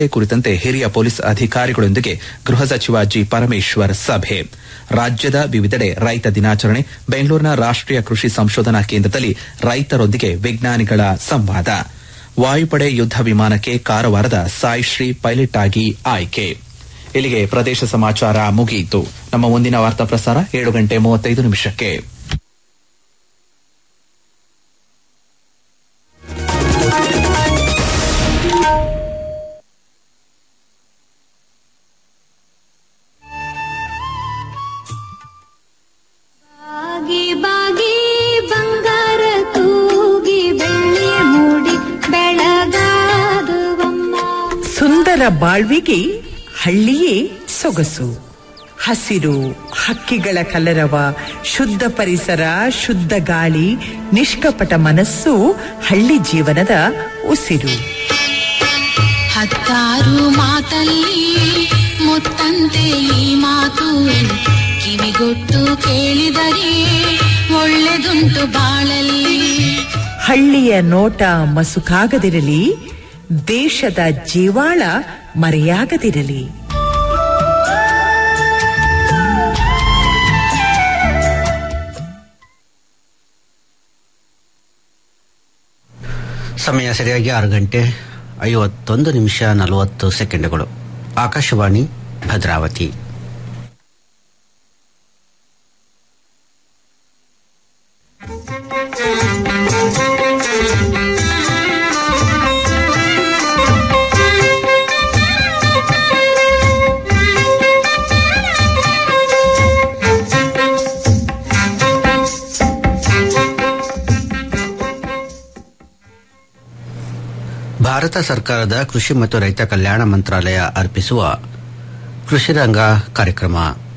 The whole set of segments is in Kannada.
ಕುರಿತಂತೆ ಹಿರಿಯ ಪೊಲೀಸ್ ಅಧಿಕಾರಿಗಳೊಂದಿಗೆ ಗೃಹ ಸಚಿವ ಜಿ ಪರಮೇಶ್ವರ್ ಸಭೆ ರಾಜ್ಯದ ವಿವಿಧೆಡೆ ರೈತ ದಿನಾಚರಣೆ ಬೆಂಗಳೂರಿನ ರಾಷ್ಟೀಯ ಕೃಷಿ ಸಂಶೋಧನಾ ಕೇಂದ್ರದಲ್ಲಿ ರೈತರೊಂದಿಗೆ ವಿಜ್ಞಾನಿಗಳ ಸಂವಾದ ವಾಯುಪಡೆ ಯುದ್ಧ ವಿಮಾನಕ್ಕೆ ಕಾರವಾರದ ಸಾಯಿಶ್ರೀ ಪೈಲಟ್ ಆಗಿ ಆಯ್ಕೆ ಇಲ್ಲಿಗೆ ಪ್ರದೇಶ ಸಮಾಚಾರ ಮುಗಿಯಿತು ನಮ್ಮ ಮುಂದಿನ ವಾರ್ತಾ ಪ್ರಸಾರ ಏಳು ಗಂಟೆ ಮೂವತ್ತೈದು ನಿಮಿಷಕ್ಕೆ ಬಾಗಿ ಬಾಗಿ ಬಂಗಾರ ತೂಗಿ ಬೆಳ್ಳಿ ಮೂಡಿ ಬೆಳಗಾದುವಮ್ಮ ಸುಂದರ ಬಾಳ್ವಿಗೆ ಹಳ್ಳಿಯೇ ಸೊಗಸು ಹಸಿರು ಹಕ್ಕಿಗಳ ಕಲರವ ಶುದ್ಧ ಪರಿಸರ ಶುದ್ಧ ಗಾಳಿ ನಿಷ್ಕಪಟ ಮನಸ್ಸು ಹಳ್ಳಿ ಜೀವನದ ಉಸಿರು ಹತ್ತಾರು ಮಾತಲ್ಲಿ ಮುತ್ತಂತೆ ಈ ಮಾತು ಕಿವಿಗೊಟ್ಟು ಕೇಳಿದರೆ ಒಳ್ಳೆದುಂಟು ಬಾಳಲ್ಲಿ ಹಳ್ಳಿಯ ನೋಟ ಮಸುಕಾಗದಿರಲಿ ದೇಶದ ಜೀವಾಳ ಮರೆಯಾಗದಿರಲಿ ಸಮಯ ಸರಿಯಾಗಿ ಆರು ಗಂಟೆ ಐವತ್ತೊಂದು ನಿಮಿಷ ನಲವತ್ತು ಸೆಕೆಂಡುಗಳು ಆಕಾಶವಾಣಿ ಭದ್ರಾವತಿ ಭಾರತ ಸರ್ಕಾರದ ಕೃಷಿ ಮತ್ತು ರೈತ ಕಲ್ಯಾಣ ಮಂತ್ರಾಲಯ ಅರ್ಪಿಸುವ ಕೃಷಿ ರಂಗ ಕಾರ್ಯಕ್ರಮ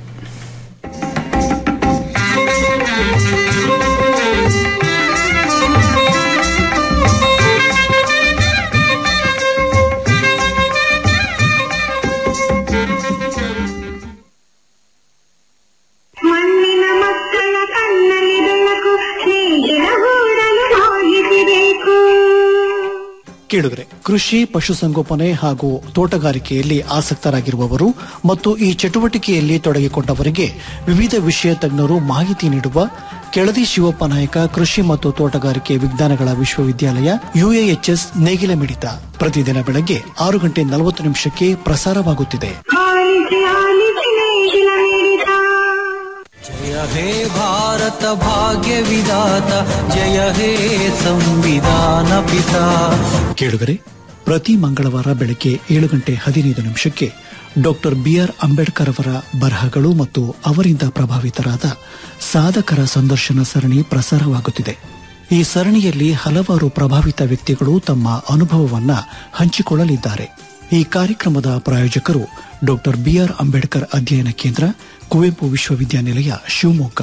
ಮಣ್ಣಿನ ಮಕ್ಕಳ ಕಣ್ಣಲ್ಲಿ ಬೆಳಕು ನೇಗಿಲ ಗೂಡಲು ಹೋಗಿಸಬೇಕು ಕೇಳುಗರೆ ಕೃಷಿ ಪಶುಸಂಗೋಪನೆ ಹಾಗೂ ತೋಟಗಾರಿಕೆಯಲ್ಲಿ ಆಸಕ್ತರಾಗಿರುವವರು ಮತ್ತು ಈ ಚಟುವಟಿಕೆಯಲ್ಲಿ ತೊಡಗಿಕೊಂಡವರಿಗೆ ವಿವಿಧ ವಿಷಯ ತಜ್ಞರು ಮಾಹಿತಿ ನೀಡುವ ಕೆಳದಿ ಶಿವಪ್ಪ ನಾಯಕ ಕೃಷಿ ಮತ್ತು ತೋಟಗಾರಿಕೆ ವಿಜ್ಞಾನಗಳ ವಿಶ್ವವಿದ್ಯಾಲಯ ಯುಎಎಚ್ಎಸ್ ನೇಗಿಲ ಮಿಡಿತ ಪ್ರತಿದಿನ ಬೆಳಗ್ಗೆ ಆರು ಗಂಟೆ ನಲವತ್ತು ನಿಮಿಷಕ್ಕೆ ಪ್ರಸಾರವಾಗುತ್ತಿದೆ ಆಲಿಸಿ ಆಲಿಸಿ ನೇಗಿಲ ಮಿಡಿತ जय हे भारत भाग्य विधाता जय हे संविधान पिता ಕೇಳುಗರೆ ಪ್ರತಿ ಮಂಗಳವಾರ ಬೆಳಗ್ಗೆ ಏಳು ಗಂಟೆ ಹದಿನೈದು ನಿಮಿಷಕ್ಕೆ ಡಾಕ್ಟರ್ ಬಿಆರ್ ಅಂಬೇಡ್ಕರ್ ಅವರ ಬರಹಗಳು ಮತ್ತು ಅವರಿಂದ ಪ್ರಭಾವಿತರಾದ ಸಾಧಕರ ಸಂದರ್ಶನ ಸರಣಿ ಪ್ರಸಾರವಾಗುತ್ತಿದೆ ಈ ಸರಣಿಯಲ್ಲಿ ಹಲವಾರು ಪ್ರಭಾವಿತ ವ್ಯಕ್ತಿಗಳು ತಮ್ಮ ಅನುಭವವನ್ನ ಹಂಚಿಕೊಳ್ಳಲಿದ್ದಾರೆ ಈ ಕಾರ್ಯಕ್ರಮದ ಪ್ರಾಯೋಜಕರು ಡಾಕ್ಟರ್ ಬಿಆರ್ ಅಂಬೇಡ್ಕರ್ ಅಧ್ಯಯನ ಕೇಂದ್ರ ಕುವೆಂಪು ವಿಶ್ವವಿದ್ಯಾನಿಲಯ ಶಿವಮೊಗ್ಗ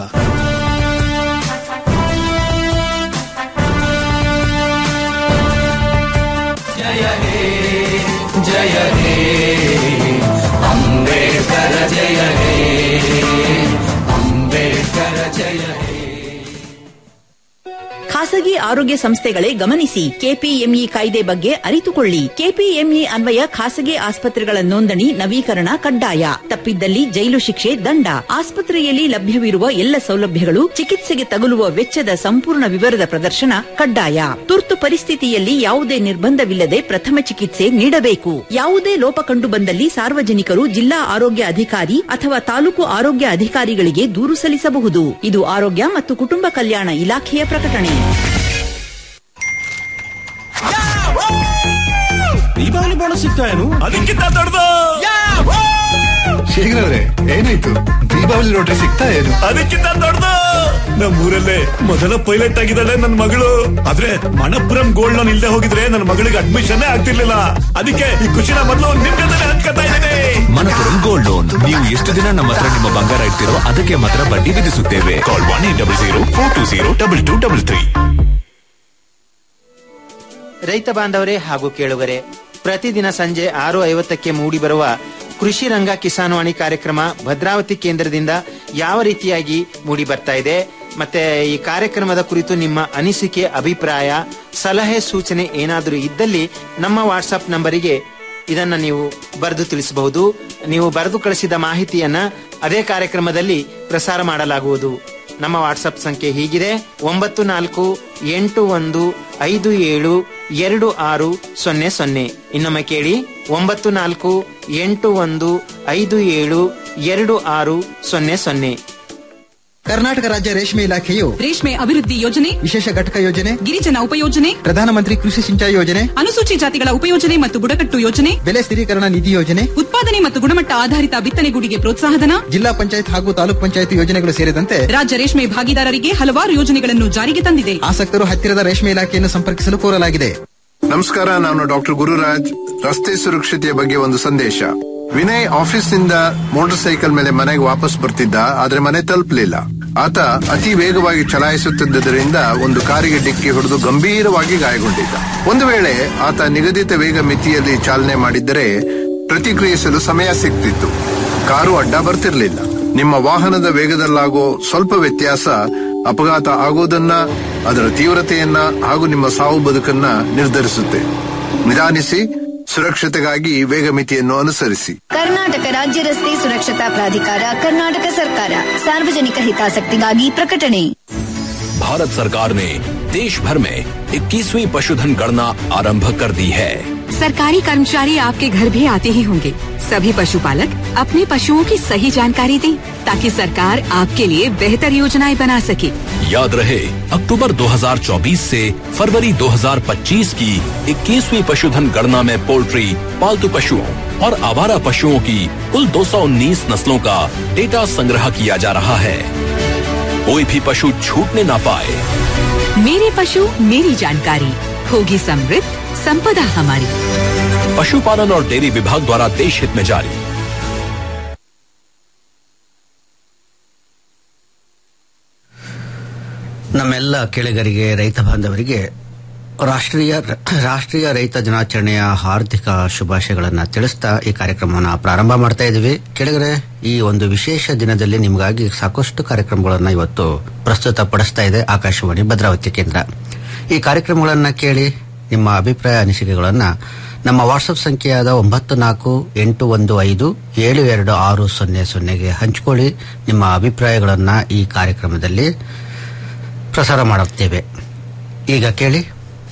ಖಾಸಗಿ ಆರೋಗ್ಯ ಸಂಸ್ಥೆಗಳೇ ಗಮನಿಸಿ ಕೆಪಿಎಂಇ ಕಾಯ್ದೆ ಬಗ್ಗೆ ಅರಿತುಕೊಳ್ಳಿ ಕೆಪಿಎಂಇ ಅನ್ವಯ ಖಾಸಗಿ ಆಸ್ಪತ್ರೆಗಳ ನೋಂದಣಿ ನವೀಕರಣ ಕಡ್ಡಾಯ ತಪ್ಪಿದ್ದಲ್ಲಿ ಜೈಲು ಶಿಕ್ಷೆ ದಂಡ ಆಸ್ಪತ್ರೆಯಲ್ಲಿ ಲಭ್ಯವಿರುವ ಎಲ್ಲ ಸೌಲಭ್ಯಗಳು ಚಿಕಿತ್ಸೆಗೆ ತಗುಲುವ ವೆಚ್ಚದ ಸಂಪೂರ್ಣ ವಿವರದ ಪ್ರದರ್ಶನ ಕಡ್ಡಾಯ ತುರ್ತು ಪರಿಸ್ಥಿತಿಯಲ್ಲಿ ಯಾವುದೇ ನಿರ್ಬಂಧವಿಲ್ಲದೆ ಪ್ರಥಮ ಚಿಕಿತ್ಸೆ ನೀಡಬೇಕು ಯಾವುದೇ ಲೋಪ ಕಂಡು ಬಂದಲ್ಲಿ ಸಾರ್ವಜನಿಕರು ಜಿಲ್ಲಾ ಆರೋಗ್ಯ ಅಧಿಕಾರಿ ಅಥವಾ ತಾಲೂಕು ಆರೋಗ್ಯ ಅಧಿಕಾರಿಗಳಿಗೆ ದೂರು ಸಲ್ಲಿಸಬಹುದು ಇದು ಆರೋಗ್ಯ ಮತ್ತು ಕುಟುಂಬ ಕಲ್ಯಾಣ ಇಲಾಖೆಯ ಪ್ರಕಟಣೆ ದೀಪಾವಳಿ ಬೋನಸ್ ಸಿಗ್ತಾ ಏನು ಅದಕ್ಕಿಂತ ದೊಡ್ಡದು ಶೇಖರವ್ರೆ ಏನಾಯ್ತು ದೀಪಾವಳಿ ರೋಟ್ರಿ ಸಿಗ್ತಾ ಏನು ಅದಕ್ಕಿಂತ ದೊಡ್ಡದು ನಮ್ಮೂರಲ್ಲೇ ಮೊದಲ ಪೈಲಟ್ ಆಗಿದ್ದಾಳೆ ನನ್ನ ಮಗಳು ಆದ್ರೆ ಮಣಪುರಂ ಗೋಲ್ಡ್ ಲೋನ್ ಇಲ್ಲದೆ ಹೋಗಿದ್ರೆ ನನ್ನ ಮಗಳಿಗೆ ಅಡ್ಮಿಷನ್ ಆಗ್ತಿರ್ಲಿಲ್ಲ ಅದಕ್ಕೆ ಈ ಖುಷಿನ ಮೊದಲು ನಿಮ್ ಜೊತೆ ಹಂಚ್ಕೊತಾ ಇದ್ದೀನಿ ಮನಪುರಂ ಗೋಲ್ಡ್ ಲೋನ್ ನೀವು ಎಷ್ಟು ದಿನ ನಮ್ಮ ಹತ್ರ ನಿಮ್ಮ ಬಂಗಾರ ಇಡ್ತೀರೋ ಅದಕ್ಕೆ ಮಾತ್ರ ಬಡ್ಡಿ ವಿಧಿಸುತ್ತೇವೆ call one eight double zero four two zero double two double three ರೈತ ಬಾಂಧವರೇ ಹಾಗೂ ಕೇಳುಗರೆ ಪ್ರತಿದಿನ ಸಂಜೆ ಆರು ಐವತ್ತಕ್ಕೆ ಮೂಡಿಬರುವ ಕೃಷಿ ರಂಗ ಕಿಸಾನ್ವಾಣಿ ಕಾರ್ಯಕ್ರಮ ಭದ್ರಾವತಿ ಕೇಂದ್ರದಿಂದ ಯಾವ ರೀತಿಯಾಗಿ ಮೂಡಿ ಬರ್ತಾ ಇದೆ ಮತ್ತೆ ಈ ಕಾರ್ಯಕ್ರಮದ ಕುರಿತು ನಿಮ್ಮ ಅನಿಸಿಕೆ ಅಭಿಪ್ರಾಯ ಸಲಹೆ ಸೂಚನೆ ಏನಾದರೂ ಇದ್ದಲ್ಲಿ ನಮ್ಮ ವಾಟ್ಸ್ಆಪ್ ನಂಬರಿಗೆ ಇದನ್ನ ನೀವು ಬರೆದು ತಿಳಿಸಬಹುದು ನೀವು ಬರೆದು ಕಳಿಸಿದ ಮಾಹಿತಿಯನ್ನ ಅದೇ ಕಾರ್ಯಕ್ರಮದಲ್ಲಿ ಪ್ರಸಾರ ಮಾಡಲಾಗುವುದು ನಮ್ಮ ವಾಟ್ಸಪ್ ಸಂಖ್ಯೆ ಹೀಗಿದೆ ಒಂಬತ್ತು ನಾಲ್ಕು ಎಂಟು ಒಂದು ಐದು ಏಳು ಎರಡು ಆರು ಸೊನ್ನೆ ಸೊನ್ನೆ ಇನ್ನೊಮ್ಮೆ ಕೇಳಿ ಒಂಬತ್ತು ನಾಲ್ಕು ಎಂಟು ಒಂದು ಐದು ಏಳು ಎರಡು ಆರು ಸೊನ್ನೆ ಸೊನ್ನೆ ಕರ್ನಾಟಕ ರಾಜ್ಯ ರೇಷ್ಮೆ ಇಲಾಖೆಯು ರೇಷ್ಮೆ ಅಭಿವೃದ್ಧಿ ಯೋಜನೆ ವಿಶೇಷ ಘಟಕ ಯೋಜನೆ ಗಿರಿಜನ ಉಪಯೋಜನೆ ಪ್ರಧಾನಮಂತ್ರಿ ಕೃಷಿ ಸಿಂಚಾಯಿ ಯೋಜನೆ ಅನುಸೂಚಿ ಜಾತಿಗಳ ಉಪಯೋಜನೆ ಮತ್ತು ಬುಡಕಟ್ಟು ಯೋಜನೆ ಬೆಲೆ ಸ್ಥಿರೀಕರಣ ನಿಧಿ ಯೋಜನೆ ಉತ್ಪಾದನೆ ಮತ್ತು ಗುಣಮಟ್ಟ ಆಧಾರಿತ ಬಿತ್ತನೆಗೂಡಿಗೆ ಪ್ರೋತ್ಸಾಹಧನ ಜಿಲ್ಲಾ ಪಂಚಾಯತ್ ಹಾಗೂ ತಾಲೂಕ್ ಪಂಚಾಯತ್ ಯೋಜನೆಗಳು ಸೇರಿದಂತೆ ರಾಜ್ಯ ರೇಷ್ಮೆ ಭಾಗಿದಾರರಿಗೆ ಹಲವಾರು ಯೋಜನೆಗಳನ್ನು ಜಾರಿಗೆ ತಂದಿದೆ ಆಸಕ್ತರು ಹತ್ತಿರದ ರೇಷ್ಮೆ ಇಲಾಖೆಯನ್ನು ಸಂಪರ್ಕಿಸಲು ಕೋರಲಾಗಿದೆ ನಮಸ್ಕಾರ ನಾನು ಡಾಕ್ಟರ್ ಗುರುರಾಜ್ ರಸ್ತೆ ಸುರಕ್ಷತೆಯ ಬಗ್ಗೆ ಒಂದು ಸಂದೇಶ ವಿನಯ್ ಆಫೀಸ್ನಿಂದ ಮೋಟಾರ್ ಸೈಕಲ್ ಮೇಲೆ ಮನೆಗೆ ವಾಪಸ್ ಬರ್ತಿದ್ದ ಆದ್ರೆ ಮನೆ ತಲುಪಲಿಲ್ಲ ಆತ ಅತಿ ವೇಗವಾಗಿ ಚಲಾಯಿಸುತ್ತಿದ್ದರಿಂದ ಒಂದು ಕಾರಿಗೆ ಡಿಕ್ಕಿ ಹೊಡೆದು ಗಂಭೀರವಾಗಿ ಗಾಯಗೊಂಡಿದ್ದ ಒಂದು ವೇಳೆ ಆತ ನಿಗದಿತ ವೇಗ ಮಿತಿಯಲ್ಲಿ ಚಾಲನೆ ಮಾಡಿದ್ದರೆ ಪ್ರತಿಕ್ರಿಯಿಸಲು ಸಮಯ ಸಿಗ್ತಿತ್ತು ಕಾರು ಅಡ್ಡ ಬರ್ತಿರ್ಲಿಲ್ಲ ನಿಮ್ಮ ವಾಹನದ ವೇಗದಲ್ಲಾಗೋ ಸ್ವಲ್ಪ ವ್ಯತ್ಯಾಸ ಅಪಘಾತ ಆಗೋದನ್ನ ಅದರ ತೀವ್ರತೆಯನ್ನ ಹಾಗೂ ನಿಮ್ಮ ಸಾವು ಬದುಕನ್ನ ನಿರ್ಧರಿಸುತ್ತೆ ನಿಧಾನಿಸಿ ಸುರಕ್ಷತೆಗಾಗಿ ವೇಗ ಮಿತಿಯನ್ನು ಅನುಸರಿಸಿ ಕರ್ನಾಟಕ ರಾಜ್ಯ ರಸ್ತೆ ಸುರಕ್ಷತಾ ಪ್ರಾಧಿಕಾರ ಕರ್ನಾಟಕ ಸರ್ಕಾರ ಸಾರ್ವಜನಿಕ ಹಿತಾಸಕ್ತಿಗಾಗಿ ಪ್ರಕಟಣೆ भारत सरकार ने देश भर में 21वीं पशुधन गणना आरंभ कर दी है सरकारी कर्मचारी आपके घर भी आते ही होंगे सभी पशुपालक अपने पशुओं की सही जानकारी दें ताकि सरकार आपके लिए बेहतर योजनाएं बना सके याद रहे अक्टूबर 2024 से फरवरी 2025 की 21वीं पशुधन गणना में पोल्ट्री पालतू पशुओं और आवारा पशुओं की कुल 219 नस्लों का डेटा संग्रह किया जा रहा है कोई भी पशु छूटने ना पाए मेरे पशु मेरी जानकारी होगी समृद्ध संपदा हमारी पशुपालन और डेयरी विभाग द्वारा देश हित में जारी ನಮ್ಮೆಲ್ಲ ಕೆಳಗರಿಗೆ ರೈತ ಬಾಂಧವರಿಗೆ ರಾಷ್ಟ್ರೀಯ ರಾಷ್ಟ್ರೀಯ ರೈತ ದಿನಾಚರಣೆಯ ಹಾರ್ದಿಕ ಶುಭಾಶಯಗಳನ್ನು ತಿಳಿಸ್ತಾ ಈ ಕಾರ್ಯಕ್ರಮವನ್ನು ಪ್ರಾರಂಭ ಮಾಡ್ತಾ ಇದ್ದೀವಿ ಕೆಳಗರೆ ಈ ಒಂದು ವಿಶೇಷ ದಿನದಲ್ಲಿ ನಿಮಗಾಗಿ ಸಾಕಷ್ಟು ಕಾರ್ಯಕ್ರಮಗಳನ್ನು ಇವತ್ತು ಪ್ರಸ್ತುತಪಡಿಸ್ತಾ ಇದೆ ಆಕಾಶವಾಣಿ ಭದ್ರಾವತಿ ಕೇಂದ್ರ ಈ ಕಾರ್ಯಕ್ರಮಗಳನ್ನು ಕೇಳಿ ನಿಮ್ಮ ಅಭಿಪ್ರಾಯ ಅನಿಸಿಕೆಗಳನ್ನು ನಮ್ಮ ವಾಟ್ಸಪ್ ಸಂಖ್ಯೆಯಾದ ಒಂಬತ್ತು ನಾಲ್ಕು ಎಂಟು ಒಂದು ಐದು ಏಳು ಎರಡು ಆರು ಸೊನ್ನೆ ಸೊನ್ನೆಗೆ ಹಂಚಿಕೊಳ್ಳಿ ನಿಮ್ಮ ಅಭಿಪ್ರಾಯಗಳನ್ನು ಈ ಕಾರ್ಯಕ್ರಮದಲ್ಲಿ ಪ್ರಸಾರ ಮಾಡುತ್ತೇವೆ ಈಗ ಕೇಳಿ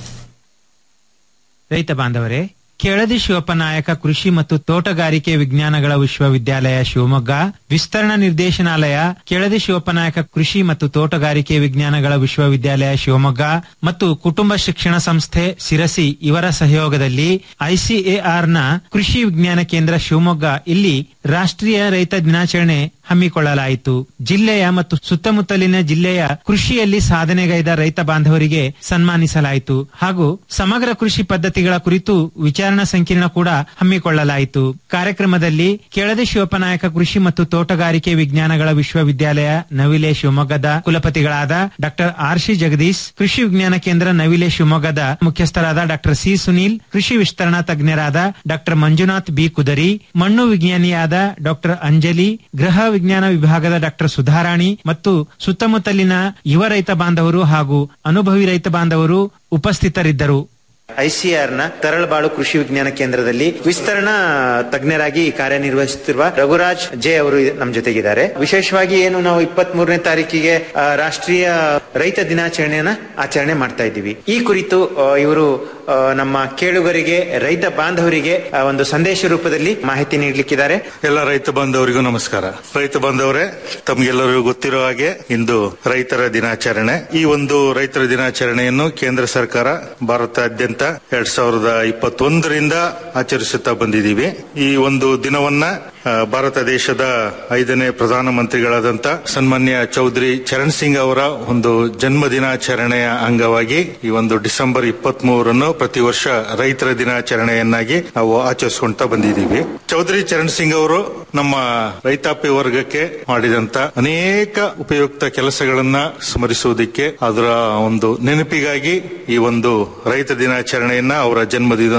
ರೈತ ಬಾಂಧವರೇ ಕೆಳದಿ ಶಿವಪ್ಪನಾಯಕ ಕೃಷಿ ಮತ್ತು ತೋಟಗಾರಿಕೆ ವಿಜ್ಞಾನಗಳ ವಿಶ್ವವಿದ್ಯಾಲಯ ಶಿವಮೊಗ್ಗ ವಿಸ್ತರಣಾ ನಿರ್ದೇಶನಾಲಯ ಕೆಳದಿ ಶಿವಪ್ಪನಾಯಕ ಕೃಷಿ ಮತ್ತು ತೋಟಗಾರಿಕೆ ವಿಜ್ಞಾನಗಳ ವಿಶ್ವವಿದ್ಯಾಲಯ ಶಿವಮೊಗ್ಗ ಮತ್ತು ಕುಟುಂಬ ಶಿಕ್ಷಣ ಸಂಸ್ಥೆ ಸಿರಸಿ ಇವರ ಸಹಯೋಗದಲ್ಲಿ ಐಸಿಎಆರ್ ನ ಕೃಷಿ ವಿಜ್ಞಾನ ಕೇಂದ್ರ ಶಿವಮೊಗ್ಗ ಇಲ್ಲಿ ರಾಷ್ಟ್ರೀಯ ರೈತ ದಿನಾಚರಣೆ ಹಮ್ಮಿಕೊಳ್ಳಲಾಯಿತು ಜಿಲ್ಲೆಯ ಮತ್ತು ಸುತ್ತಮುತ್ತಲಿನ ಜಿಲ್ಲೆಯ ಕೃಷಿಯಲ್ಲಿ ಸಾಧನೆಗೈದ ರೈತ ಬಾಂಧವರಿಗೆ ಸನ್ಮಾನಿಸಲಾಯಿತು ಹಾಗೂ ಸಮಗ್ರ ಕೃಷಿ ಪದ್ಧತಿಗಳ ಕುರಿತು ವಿಚಾರಣಾ ಸಂಕಿರಣ ಕೂಡ ಹಮ್ಮಿಕೊಳ್ಳಲಾಯಿತು ಕಾರ್ಯಕ್ರಮದಲ್ಲಿ ಕೆಳದಿ ಶಿವಪ್ಪನಾಯಕ ಕೃಷಿ ಮತ್ತು ತೋಟಗಾರಿಕೆ ವಿಜ್ಞಾನಗಳ ವಿಶ್ವವಿದ್ಯಾಲಯ ನವಿಲೆ ಶಿವಮೊಗ್ಗದ ಕುಲಪತಿಗಳಾದ ಡಾಕ್ಟರ್ ಆರ್ ಸಿ ಜಗದೀಶ್ ಕೃಷಿ ವಿಜ್ಞಾನ ಕೇಂದ್ರ ನವಿಲೆ ಶಿವಮೊಗ್ಗದ ಮುಖ್ಯಸ್ಥರಾದ ಡಾಕ್ಟರ್ ಸಿ ಸುನೀಲ್ ಕೃಷಿ ವಿಸ್ತರಣಾ ತಜ್ಞರಾದ ಡಾಕ್ಟರ್ ಮಂಜುನಾಥ್ ಬಿ ಕುದರಿ ಮಣ್ಣು ವಿಜ್ಞಾನಿಯಾದ ಡಾಕ್ಟರ್ ಅಂಜಲಿ ಗೃಹ ವಿಜ್ಞಾನ ವಿಭಾಗದ ಡಾಕ್ಟರ್ ಸುಧಾರಾಣಿ ಮತ್ತು ಸುತ್ತಮುತ್ತಲಿನ ಯುವ ರೈತ ಬಾಂಧವರು ಹಾಗೂ ಅನುಭವಿ ರೈತ ಬಾಂಧವರು ಉಪಸ್ಥಿತರಿದ್ದರು ಐಸಿಆರ್ ನ ತರಳಬಾಳು ಕೃಷಿ ವಿಜ್ಞಾನ ಕೇಂದ್ರದಲ್ಲಿ ವಿಸ್ತರಣಾ ತಜ್ಞರಾಗಿ ಕಾರ್ಯನಿರ್ವಹಿಸುತ್ತಿರುವ ರಘುರಾಜ್ ಜೆ ಅವರು ನಮ್ಮ ಜೊತೆಗಿದ್ದಾರೆ ವಿಶೇಷವಾಗಿ ಏನು ನಾವು ಇಪ್ಪತ್ತ್ ಮೂರನೇ ತಾರೀಕಿಗೆ ಆ, ರಾಷ್ಟ್ರೀಯ ರೈತ ದಿನಾಚರಣೆಯನ್ನ ಆಚರಣೆ ಮಾಡ್ತಾ ಇದ್ದೀವಿ ಈ ಕುರಿತು ಆ, ಇವರು ಆ, ನಮ್ಮ ಕೇಳುಗರಿಗೆ ರೈತ ಬಾಂಧವರಿಗೆ ಆ, ಒಂದು ಸಂದೇಶ ರೂಪದಲ್ಲಿ ಮಾಹಿತಿ ನೀಡಲಿಕ್ಕಿದ್ದಾರೆ ಎಲ್ಲ ರೈತ ಬಾಂಧವರಿಗೂ ನಮಸ್ಕಾರ ರೈತ ಬಾಂಧವರೇ ತಮ್ಗೆಲ್ಲರಿಗೂ ಗೊತ್ತಿರೋ ಹಾಗೆ ಇಂದು ರೈತರ ದಿನಾಚರಣೆ ಈ ಒಂದು ರೈತರ ದಿನಾಚರಣೆಯನ್ನು ಕೇಂದ್ರ ಸರ್ಕಾರ ಭಾರತಾದ್ಯಂತ ಎರಡ್ ಸಾವಿರದ ಇಪ್ಪತ್ತೊಂದರಿಂದ ಆಚರಿಸುತ್ತಾ ಬಂದಿದ್ದೀವಿ ಈ ಒಂದು ದಿನವನ್ನ ಆ, ಭಾರತ ದೇಶದ ಐದನೇ ಪ್ರಧಾನಮಂತ್ರಿಗಳಾದಂತ ಸನ್ಮಾನ್ಯ ಚೌಧರಿ ಚರಣ್ ಸಿಂಗ್ ಅವರ ಒಂದು ಜನ್ಮ ದಿನಾಚರಣೆಯ ಅಂಗವಾಗಿ ಈ ಒಂದು ಡಿಸೆಂಬರ್ ಇಪ್ಪತ್ತ್ ಮೂರನ್ನು ಪ್ರತಿ ವರ್ಷ ರೈತರ ದಿನಾಚರಣೆಯನ್ನಾಗಿ ನಾವು ಆಚರಿಸ್ಕೊಂತಾ ಬಂದಿದ್ದೀವಿ ಚೌಧರಿ ಚರಣ್ ಸಿಂಗ್ ಅವರು ನಮ್ಮ ರೈತಾಪಿ ವರ್ಗಕ್ಕೆ ಮಾಡಿದಂತ ಅನೇಕ ಉಪಯುಕ್ತ ಕೆಲಸಗಳನ್ನ ಸ್ಮರಿಸುವುದಕ್ಕೆ ಅದರ ಒಂದು ನೆನಪಿಗಾಗಿ ಈ ಒಂದು ರೈತ ದಿನಾಚರಣೆಯನ್ನ ಅವರ ಜನ್ಮದಿನದಂದು